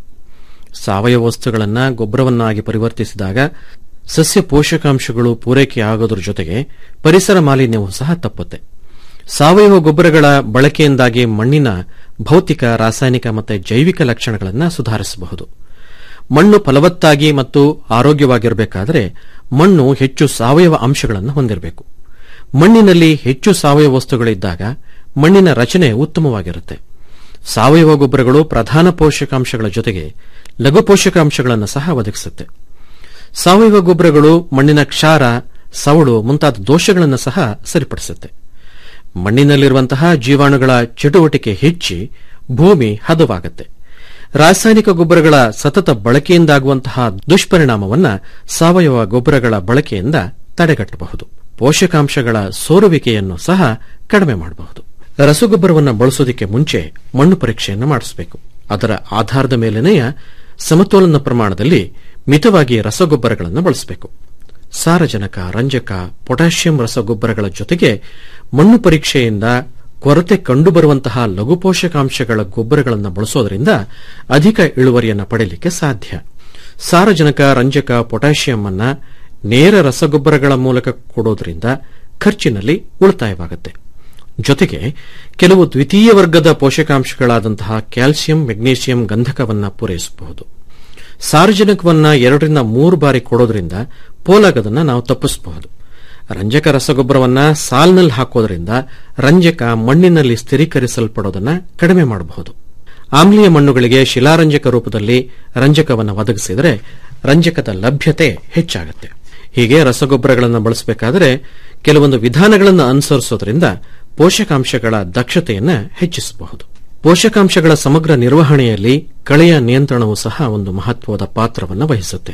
ಸಾವಯವ ವಸ್ತುಗಳನ್ನು ಗೊಬ್ಬರವನ್ನಾಗಿ ಪರಿವರ್ತಿಸಿದಾಗ ಸಸ್ಯ ಪೋಷಕಾಂಶಗಳು ಪೂರೈಕೆಯಾಗೋದ್ರ ಜೊತೆಗೆ ಪರಿಸರ ಮಾಲಿನ್ಯವೂ ಸಹ ತಪ್ಪುತ್ತೆ ಸಾವಯವ ಗೊಬ್ಬರಗಳ ಬಳಕೆಯಿಂದಾಗಿ ಮಣ್ಣಿನ ಭೌತಿಕ ರಾಸಾಯನಿಕ ಮತ್ತು ಜೈವಿಕ ಲಕ್ಷಣಗಳನ್ನು ಸುಧಾರಿಸಬಹುದು ಮಣ್ಣು ಫಲವತ್ತಾಗಿ ಮತ್ತು ಆರೋಗ್ಯವಾಗಿರಬೇಕಾದರೆ ಮಣ್ಣು ಹೆಚ್ಚು ಸಾವಯವ ಅಂಶಗಳನ್ನು ಹೊಂದಿರಬೇಕು ಮಣ್ಣಿನಲ್ಲಿ ಹೆಚ್ಚು ಸಾವಯವ ವಸ್ತುಗಳಿದ್ದಾಗ ಮಣ್ಣಿನ ರಚನೆ ಉತ್ತಮವಾಗಿರುತ್ತೆ ಸಾವಯವ ಗೊಬ್ಬರಗಳು ಪ್ರಧಾನ ಪೋಷಕಾಂಶಗಳ ಜೊತೆಗೆ ಲಘು ಪೋಷಕಾಂಶಗಳನ್ನು ಸಹ ಒದಗಿಸುತ್ತೆ ಸಾವಯವ ಗೊಬ್ಬರಗಳು ಮಣ್ಣಿನ ಕ್ಷಾರ ಸವಳು ಮುಂತಾದ ದೋಷಗಳನ್ನು ಸಹ ಸರಿಪಡಿಸುತ್ತೆ ಮಣ್ಣಿನಲ್ಲಿರುವಂತಹ ಜೀವಾಣುಗಳ ಚಟುವಟಿಕೆ ಹೆಚ್ಚಿ ಭೂಮಿ ಹದವಾಗುತ್ತೆ ರಾಸಾಯನಿಕ ಗೊಬ್ಬರಗಳ ಸತತ ಬಳಕೆಯಿಂದಾಗುವಂತಹ ದುಷ್ಪರಿಣಾಮವನ್ನ ಸಾವಯವ ಗೊಬ್ಬರಗಳ ಬಳಕೆಯಿಂದ ತಡೆಗಟ್ಟಬಹುದು ಪೋಷಕಾಂಶಗಳ ಸೋರುವಿಕೆಯನ್ನು ಸಹ ಕಡಿಮೆ ಮಾಡಬಹುದು ರಸಗೊಬ್ಬರವನ್ನು ಬಳಸೋದಕ್ಕೆ ಮುಂಚೆ ಮಣ್ಣು ಪರೀಕ್ಷೆಯನ್ನು ಮಾಡಿಸಬೇಕು ಅದರ ಆಧಾರದ ಮೇಲೆನೆಯ ಸಮತೋಲನ ಪ್ರಮಾಣದಲ್ಲಿ ಮಿತವಾಗಿ ರಸಗೊಬ್ಬರಗಳನ್ನು ಬಳಸಬೇಕು ಸಾರಜನಕ ರಂಜಕ ಪೊಟ್ಯಾಷಿಯಂ ರಸಗೊಬ್ಬರಗಳ ಜೊತೆಗೆ ಮಣ್ಣು ಪರೀಕ್ಷೆಯಿಂದ ಕೊರತೆ ಕಂಡುಬರುವಂತಹ ಲಘು ಪೋಷಕಾಂಶಗಳ ಗೊಬ್ಬರಗಳನ್ನು ಬಳಸೋದ್ರಿಂದ ಅಧಿಕ ಇಳುವರಿಯನ್ನು ಪಡೆಯಲಿಕ್ಕೆ ಸಾಧ್ಯ ಸಾರಜನಕ ರಂಜಕ ಪೊಟ್ಯಾಷಿಯಂ ಅನ್ನ ನೇರ ರಸಗೊಬ್ಬರಗಳ ಮೂಲಕ ಕೊಡೋದ್ರಿಂದ ಖರ್ಚಿನಲ್ಲಿ ಉಳಿತಾಯವಾಗುತ್ತೆ ಜೊತೆಗೆ ಕೆಲವು ದ್ವಿತೀಯ ವರ್ಗದ ಪೋಷಕಾಂಶಗಳಾದಂತಹ ಕ್ಯಾಲ್ಸಿಯಂ ಮೆಗ್ನೀಷಿಯಂ ಗಂಧಕವನ್ನ ಪೂರೈಸಬಹುದು ಸಾರಜನಕವನ್ನ ಎರಡರಿಂದ ಮೂರು ಬಾರಿ ಕೊಡೋದ್ರಿಂದ ಪೋಲಾಗದನ್ನ ನಾವು ತಪ್ಪಿಸಬಹುದು ರಂಜಕ ರಸಗೊಬ್ಬರವನ್ನ ಸಾಲ್ನಲ್ಲಿ ಹಾಕೋದ್ರಿಂದ ರಂಜಕ ಮಣ್ಣಿನಲ್ಲಿ ಸ್ಥಿರೀಕರಿಸಲ್ಪಡೋದನ್ನ ಕಡಿಮೆ ಮಾಡಬಹುದು ಆಮ್ಲೀಯ ಮಣ್ಣುಗಳಿಗೆ ಶಿಲಾರಂಜಕ ರೂಪದಲ್ಲಿ ರಂಜಕವನ್ನು ಒದಗಿಸಿದರೆ ರಂಜಕದ ಲಭ್ಯತೆ ಹೆಚ್ಚಾಗುತ್ತೆ ಹೀಗೆ ರಸಗೊಬ್ಬರಗಳನ್ನು ಬಳಸಬೇಕಾದರೆ ಕೆಲವೊಂದು ವಿಧಾನಗಳನ್ನು ಅನುಸರಿಸೋದ್ರಿಂದ ಪೋಷಕಾಂಶಗಳ ದಕ್ಷತೆಯನ್ನು ಹೆಚ್ಚಿಸಬಹುದು ಪೋಷಕಾಂಶಗಳ ಸಮಗ್ರ ನಿರ್ವಹಣೆಯಲ್ಲಿ ಕಳೆಯ ನಿಯಂತ್ರಣವು ಸಹ ಒಂದು ಮಹತ್ವದ ಪಾತ್ರವನ್ನು ವಹಿಸುತ್ತೆ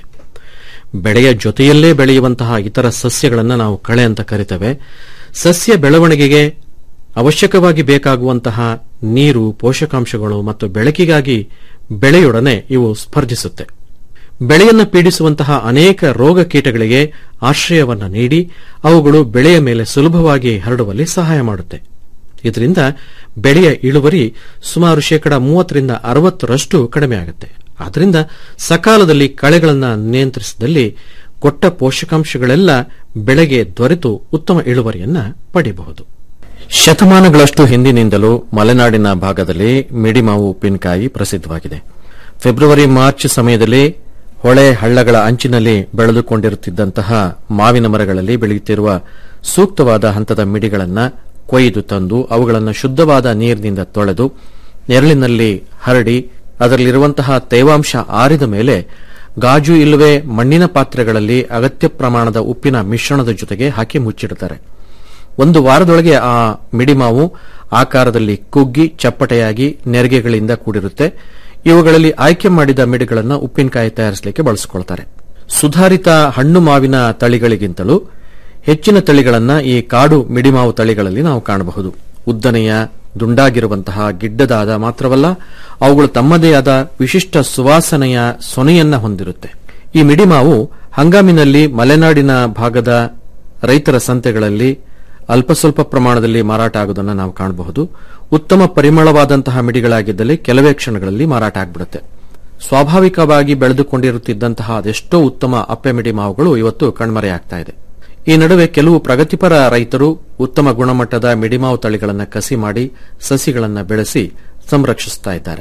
ಬೆಳೆಯ ಜೊತೆಯಲ್ಲೇ ಬೆಳೆಯುವಂತಹ ಇತರ ಸಸ್ಯಗಳನ್ನು ನಾವು ಕಳೆ ಅಂತ ಕರಿತೇವೆ ಸಸ್ಯ ಬೆಳವಣಿಗೆಗೆ ಅವಶ್ಯಕವಾಗಿ ಬೇಕಾಗುವಂತಹ ನೀರು ಪೋಷಕಾಂಶಗಳು ಮತ್ತು ಬೆಳಕಿಗಾಗಿ ಬೆಳೆಯೊಡನೆ ಇವು ಸ್ಪರ್ಧಿಸುತ್ತೆ ಬೆಳೆಯನ್ನು ಪೀಡಿಸುವಂತಹ ಅನೇಕ ರೋಗ ಕೀಟಗಳಿಗೆ ಆಶ್ರಯವನ್ನ ನೀಡಿ ಅವುಗಳು ಬೆಳೆಯ ಮೇಲೆ ಸುಲಭವಾಗಿ ಹರಡುವಲ್ಲಿ ಸಹಾಯ ಮಾಡುತ್ತೆ ಇದರಿಂದ ಬೆಳೆಯ ಇಳುವರಿ ಸುಮಾರು ಶೇಕಡ ಮೂವತ್ತರಿಂದ ಅರವತ್ತರಷ್ಟು ಕಡಿಮೆ ಆಗುತ್ತೆ ಆದ್ದರಿಂದ ಸಕಾಲದಲ್ಲಿ ಕಳೆಗಳನ್ನು ನಿಯಂತ್ರಿಸಿದಲ್ಲಿ ಕೊಟ್ಟ ಪೋಷಕಾಂಶಗಳೆಲ್ಲ ಬೆಳೆಗೆ ದೊರೆತು ಉತ್ತಮ ಇಳುವರಿಯನ್ನ ಪಡೆಯಬಹುದು ಶತಮಾನಗಳಷ್ಟು ಹಿಂದಿನಿಂದಲೂ ಮಲೆನಾಡಿನ ಭಾಗದಲ್ಲಿ ಮಿಡಿಮಾವು ಉಪ್ಪಿನಕಾಯಿ ಪ್ರಸಿದ್ಧವಾಗಿದೆ ಫೆಬ್ರವರಿ ಮಾರ್ಚ್ ಸಮಯದಲ್ಲಿ ಹೊಳೆ ಹಳ್ಳಗಳ ಅಂಚಿನಲ್ಲಿ ಬೆಳೆದುಕೊಂಡಿರುತ್ತಿದ್ದಂತಹ ಮಾವಿನ ಮರಗಳಲ್ಲಿ ಬೆಳೆಯುತ್ತಿರುವ ಸೂಕ್ತವಾದ ಹಂತದ ಮಿಡಿಗಳನ್ನು ಕೊಯ್ದು ತಂದು ಅವುಗಳನ್ನು ಶುದ್ಧವಾದ ನೀರಿನಿಂದ ತೊಳೆದು ನೆರಳಿನಲ್ಲಿ ಹರಡಿ ಅದರಲ್ಲಿರುವಂತಹ ತೇವಾಂಶ ಆರಿದ ಮೇಲೆ ಗಾಜು ಇಲ್ಲವೇ ಮಣ್ಣಿನ ಪಾತ್ರೆಗಳಲ್ಲಿ ಅಗತ್ಯ ಪ್ರಮಾಣದ ಉಪ್ಪಿನ ಮಿಶ್ರಣದ ಜೊತೆಗೆ ಹಾಕಿ ಮುಚ್ಚಿಡುತ್ತಾರೆ ಒಂದು ವಾರದೊಳಗೆ ಆ ಮಿಡಿಮಾವು ಆಕಾರದಲ್ಲಿ ಕುಗ್ಗಿ ಚಪ್ಪಟೆಯಾಗಿ ನೆರಿಗೆಗಳಿಂದ ಕೂಡಿರುತ್ತೆ ಇವುಗಳಲ್ಲಿ ಆಯ್ಕೆ ಮಾಡಿದ ಮಿಡಿಗಳನ್ನು ಉಪ್ಪಿನಕಾಯಿ ತಯಾರಿಸಲಿಕ್ಕೆ ಬಳಸಿಕೊಳ್ತಾರೆ ಸುಧಾರಿತ ಹಣ್ಣು ಮಾವಿನ ತಳಿಗಳಿಗಿಂತಲೂ ಹೆಚ್ಚಿನ ತಳಿಗಳನ್ನ ಈ ಕಾಡು ಮಿಡಿಮಾವು ತಳಿಗಳಲ್ಲಿ ನಾವು ಕಾಣಬಹುದು ಉದ್ದನೆಯ ದುಂಡಾಗಿರುವಂತಹ ಗಿಡ್ಡದಾದ ಮಾತ್ರವಲ್ಲ ಅವುಗಳು ತಮ್ಮದೇ ಆದ ವಿಶಿಷ್ಟ ಸುವಾಸನೆಯ ಸೊನೆಯನ್ನ ಹೊಂದಿರುತ್ತೆ ಈ ಮಿಡಿಮಾವು ಹಂಗಾಮಿನಲ್ಲಿ ಮಲೆನಾಡಿನ ಭಾಗದ ರೈತರ ಸಂತೆಗಳಲ್ಲಿ ಅಲ್ಪ ಸ್ವಲ್ಪ ಪ್ರಮಾಣದಲ್ಲಿ ಮಾರಾಟ ಆಗುವುದನ್ನು ನಾವು ಕಾಣಬಹುದು ಉತ್ತಮ ಪರಿಮಳವಾದಂತಹ ಮಿಡಿಗಳಾಗಿದ್ದಲ್ಲಿ ಕೆಲವೇ ಕ್ಷಣಗಳಲ್ಲಿ ಮಾರಾಟ ಆಗಿಬಿಡುತ್ತೆ ಸ್ವಾಭಾವಿಕವಾಗಿ ಬೆಳೆದುಕೊಂಡಿರುತ್ತಿದ್ದಂತಹ ಅದೆಷ್ಟೋ ಉತ್ತಮ ಅಪ್ಪೆ ಮಿಡಿ ಮಾವುಗಳು ಇವತ್ತು ಕಣ್ಮರೆಯಾಗ್ತಾ ಇದೆ ಈ ನಡುವೆ ಕೆಲವು ಪ್ರಗತಿಪರ ರೈತರು ಉತ್ತಮ ಗುಣಮಟ್ಟದ ಮಿಡಿಮಾವು ತಳಿಗಳನ್ನು ಕಸಿ ಮಾಡಿ ಸಸಿಗಳನ್ನು ಬೆಳೆಸಿ ಸಂರಕ್ಷಿಸುತ್ತಾ ಇದ್ದಾರೆ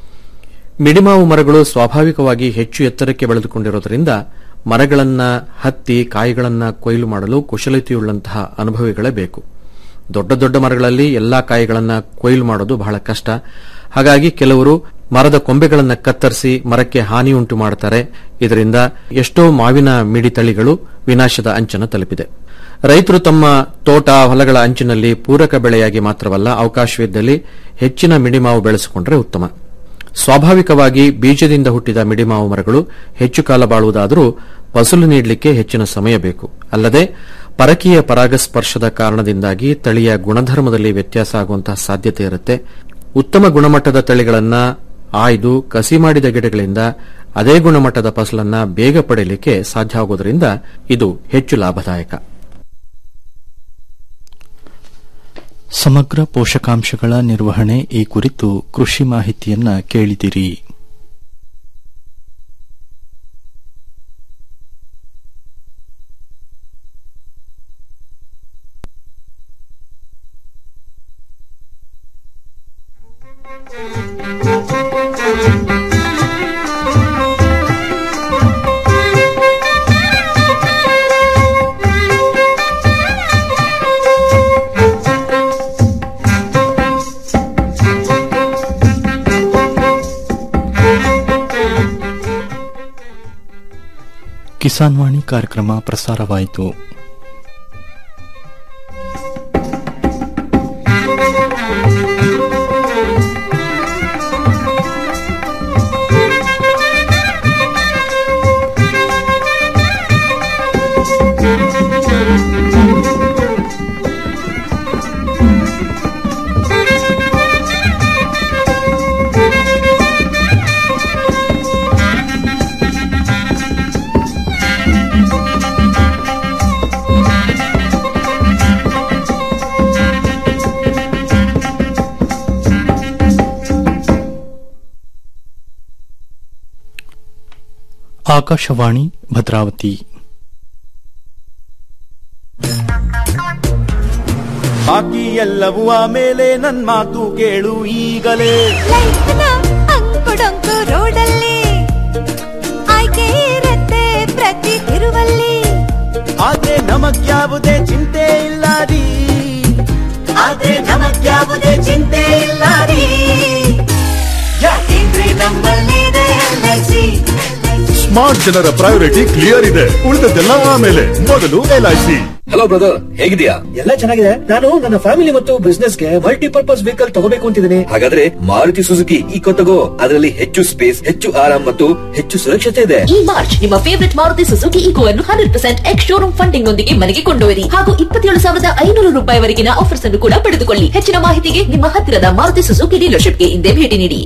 ಮಿಡಿಮಾವು ಮರಗಳು ಸ್ವಾಭಾವಿಕವಾಗಿ ಹೆಚ್ಚು ಎತ್ತರಕ್ಕೆ ಬೆಳೆದುಕೊಂಡಿರುವುದರಿಂದ ಮರಗಳನ್ನ ಹತ್ತಿ ಕಾಯಿಗಳನ್ನ ಕೊಯ್ಲು ಮಾಡಲು ಕುಶಲತೆಯುಳ್ಳಂತಹ ಅನುಭವಿಗಳೇ ಬೇಕು ದೊಡ್ಡ ದೊಡ್ಡ ಮರಗಳಲ್ಲಿ ಎಲ್ಲಾ ಕಾಯಿಗಳನ್ನ ಕೊಯ್ಲು ಮಾಡೋದು ಬಹಳ ಕಷ್ಟ ಹಾಗಾಗಿ ಕೆಲವರು ಮರದ ಕೊಂಬೆಗಳನ್ನು ಕತ್ತರಿಸಿ ಮರಕ್ಕೆ ಹಾನಿಯುಂಟು ಮಾಡುತ್ತಾರೆ ಇದರಿಂದ ಎಷ್ಟೋ ಮಾವಿನ ಮಿಡಿ ತಳಿಗಳು ವಿನಾಶದ ಅಂಚನ್ನು ತಲುಪಿದೆ ರೈತರು ತಮ್ಮ ತೋಟ ಹೊಲಗಳ ಅಂಚಿನಲ್ಲಿ ಪೂರಕ ಬೆಳೆಯಾಗಿ ಮಾತ್ರವಲ್ಲ ಅವಕಾಶವಿದ್ದಲ್ಲಿ ಹೆಚ್ಚಿನ ಮಿಡಿಮಾವು ಬೆಳೆಸಿಕೊಂಡರೆ ಉತ್ತಮ ಸ್ವಾಭಾವಿಕವಾಗಿ ಬೀಜದಿಂದ ಹುಟ್ಟಿದ ಮಿಡಿಮಾವು ಮರಗಳು ಹೆಚ್ಚು ಕಾಲ ಬಾಳುವುದಾದರೂ ಫಸಲು ನೀಡಲಿಕ್ಕೆ ಹೆಚ್ಚಿನ ಸಮಯ ಬೇಕು ಅಲ್ಲದೆ ಪರಕೀಯ ಪರಾಗಸ್ಪರ್ಶದ ಕಾರಣದಿಂದಾಗಿ ತಳಿಯ ಗುಣಧರ್ಮದಲ್ಲಿ ವ್ಯತ್ಯಾಸ ಆಗುವಂತಹ ಸಾಧ್ಯತೆ ಇರುತ್ತೆ ಉತ್ತಮ ಗುಣಮಟ್ಟದ ತಳಿಗಳನ್ನ ಆಯ್ದು ಕಸಿ ಮಾಡಿದ ಗಿಡಗಳಿಂದ ಅದೇ ಗುಣಮಟ್ಟದ ಫಸಲನ್ನ ಬೇಗ ಪಡೆಯಲಿಕ್ಕೆ ಸಾಧ್ಯ ಆಗುವುದರಿಂದ ಇದು ಹೆಚ್ಚು ಲಾಭದಾಯಕ ಸಮಗ್ರ ಪೋಷಕಾಂಶಗಳ ನಿರ್ವಹಣೆ ಈ ಕುರಿತು ಕೃಷಿ ಮಾಹಿತಿಯನ್ನ ಕೇಳಿದಿರಿ ಕಿಸಾನ್ ವಾಣಿ ಕಾರ್ಯಕ್ರಮ ಪ್ರಸಾರವಾಯಿತು ಆಕಾಶವಾಣಿ ಭದ್ರಾವತಿ ಬಾಕಿ ಎಲ್ಲವೂ ಆಮೇಲೆ ನನ್ ಮಾತು ಕೇಳು ಈಗಲೇ ಅಂಕುಡೊಂಕು ರೋಡಲ್ಲಿ ಆಯ್ಕೆ ಇರತ್ತೆ ಪ್ರತಿ ತಿರುವಲ್ಲಿ ಆದ್ರೆ ನಮಗ್ಯಾವುದೇ ಚಿಂತೆ ಇಲ್ಲ ರೀ ಆದ್ರೆ ನಮಗ್ಯಾವುದೇ ಚಿಂತೆ ಇಲ್ಲ ರೀ ಯಾಕೆಂದ್ರೆ ನಮ್ಮಲ್ಲಿದೆ ಎಲ್ಐಸಿ ಸ್ಮಾರ್ಟ್ ಜನರ ಪ್ರಯಾರಿಟಿ ಕ್ಲಿಯರ್ ಇದೆ ಉಳಿದದ್ದೆಲ್ಲ ಆಮೇಲೆ ಮೊದಲು ಎಲ್ಐಸಿ ಹಲೋ ಬ್ರದರ್ ಹೇಗಿದ್ಯಾ ಎಲ್ಲ ಚೆನ್ನಾಗಿದೆ ನಾನು ನನ್ನ ಫ್ಯಾಮಿಲಿ ಮತ್ತು ಬಿಸ್ನೆಸ್ ಗೆ ಮಲ್ಟಿಪರ್ಪಸ್ ವೆಹಿಕಲ್ ತಗೋಬೇಕು ಅಂತಿದ್ದೀನಿ ಹಾಗಾದ್ರೆ ಮಾರುತಿ ಸುಜುಕಿ ಈಕೋ ತಗೋ ಅದರಲ್ಲಿ ಹೆಚ್ಚು ಸ್ಪೇಸ್ ಹೆಚ್ಚು ಆರಾಮ್ ಮತ್ತು ಹೆಚ್ಚು ಸುರಕ್ಷತೆ ಇದೆ ಈ ಮಾರ್ಚ್ ನಿಮ್ಮ ಫೇವರಿಟ್ ಮಾರುತಿ ಸುಜುಕಿ ಈಕೋ ಅನ್ನು hundred percent ex showroom funding ನೊಂದಿಗೆ ಮನೆಗೆ ಕೊಂಡೊಯ್ಯಿರಿ ಹಾಗೂ ಇಪ್ಪತ್ತೇಳು ಸಾವಿರದ ಐನೂರು ರೂಪಾಯಿವರೆಗಿನ ಆಫರ್ಸ್ ಅನ್ನು ಕೂಡ ಪಡೆದುಕೊಳ್ಳಿ ಹೆಚ್ಚಿನ ಮಾಹಿತಿಗೆ ನಿಮ್ಮ ಹತ್ತಿರದ ಮಾರುತಿ ಸುಜುಕಿ ಡೀಲರ್ಶಿಪ್ಗೆ ಹಿಂದೆ ಭೇಟಿ ನೀಡಿ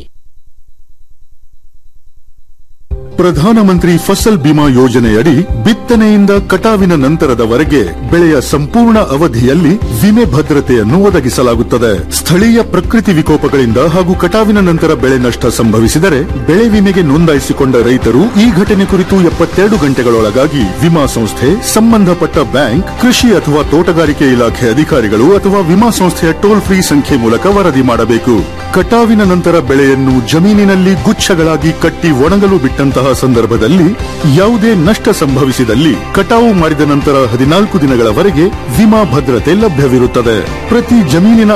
ಪ್ರಧಾನಮಂತ್ರಿ ಫಸಲ್ ಬಿಮಾ ಯೋಜನೆಯಡಿ ಬಿತ್ತನೆಯಿಂದ ಕಟಾವಿನ ನಂತರದವರೆಗೆ ಬೆಳೆಯ ಸಂಪೂರ್ಣ ಅವಧಿಯಲ್ಲಿ ವಿಮೆ ಭದ್ರತೆಯನ್ನು ಒದಗಿಸಲಾಗುತ್ತದೆ ಸ್ಥಳೀಯ ಪ್ರಕೃತಿ ವಿಕೋಪಗಳಿಂದ ಹಾಗೂ ಕಟಾವಿನ ನಂತರ ಬೆಳೆ ನಷ್ಟ ಸಂಭವಿಸಿದರೆ ಬೆಳೆ ವಿಮೆಗೆ ನೋಂದಾಯಿಸಿಕೊಂಡ ರೈತರು ಈ ಘಟನೆ ಕುರಿತು ಎಪ್ಪತ್ತೆರಡು ಗಂಟೆಗಳೊಳಗಾಗಿ ವಿಮಾ ಸಂಸ್ಥೆ ಸಂಬಂಧಪಟ್ಟ ಬ್ಯಾಂಕ್ ಕೃಷಿ ಅಥವಾ ತೋಟಗಾರಿಕೆ ಇಲಾಖೆ ಅಧಿಕಾರಿಗಳು ಅಥವಾ ವಿಮಾ ಸಂಸ್ಥೆಯ ಟೋಲ್ ಫ್ರೀ ಸಂಖ್ಯೆ ಮೂಲಕ ವರದಿ ಮಾಡಬೇಕು ಕಟಾವಿನ ನಂತರ ಬೆಳೆಯನ್ನು ಜಮೀನಿನಲ್ಲಿ ಗುಚ್ಛಗಳಾಗಿ ಕಟ್ಟಿ ಒಣಗಲು ಬಿಟ್ಟಂತಹ ಸಂದರ್ಭದಲ್ಲಿ ಯಾವುದೇ ನಷ್ಟ ಸಂಭವಿಸಿದಲ್ಲಿ ಕಟಾವು ಮಾಡಿದ ನಂತರ ಹದಿನಾಲ್ಕು ದಿನಗಳವರೆಗೆ ವಿಮಾ ಭದ್ರತೆ ಲಭ್ಯವಿರುತ್ತದೆ ಪ್ರತಿ ಜಮೀನಿನ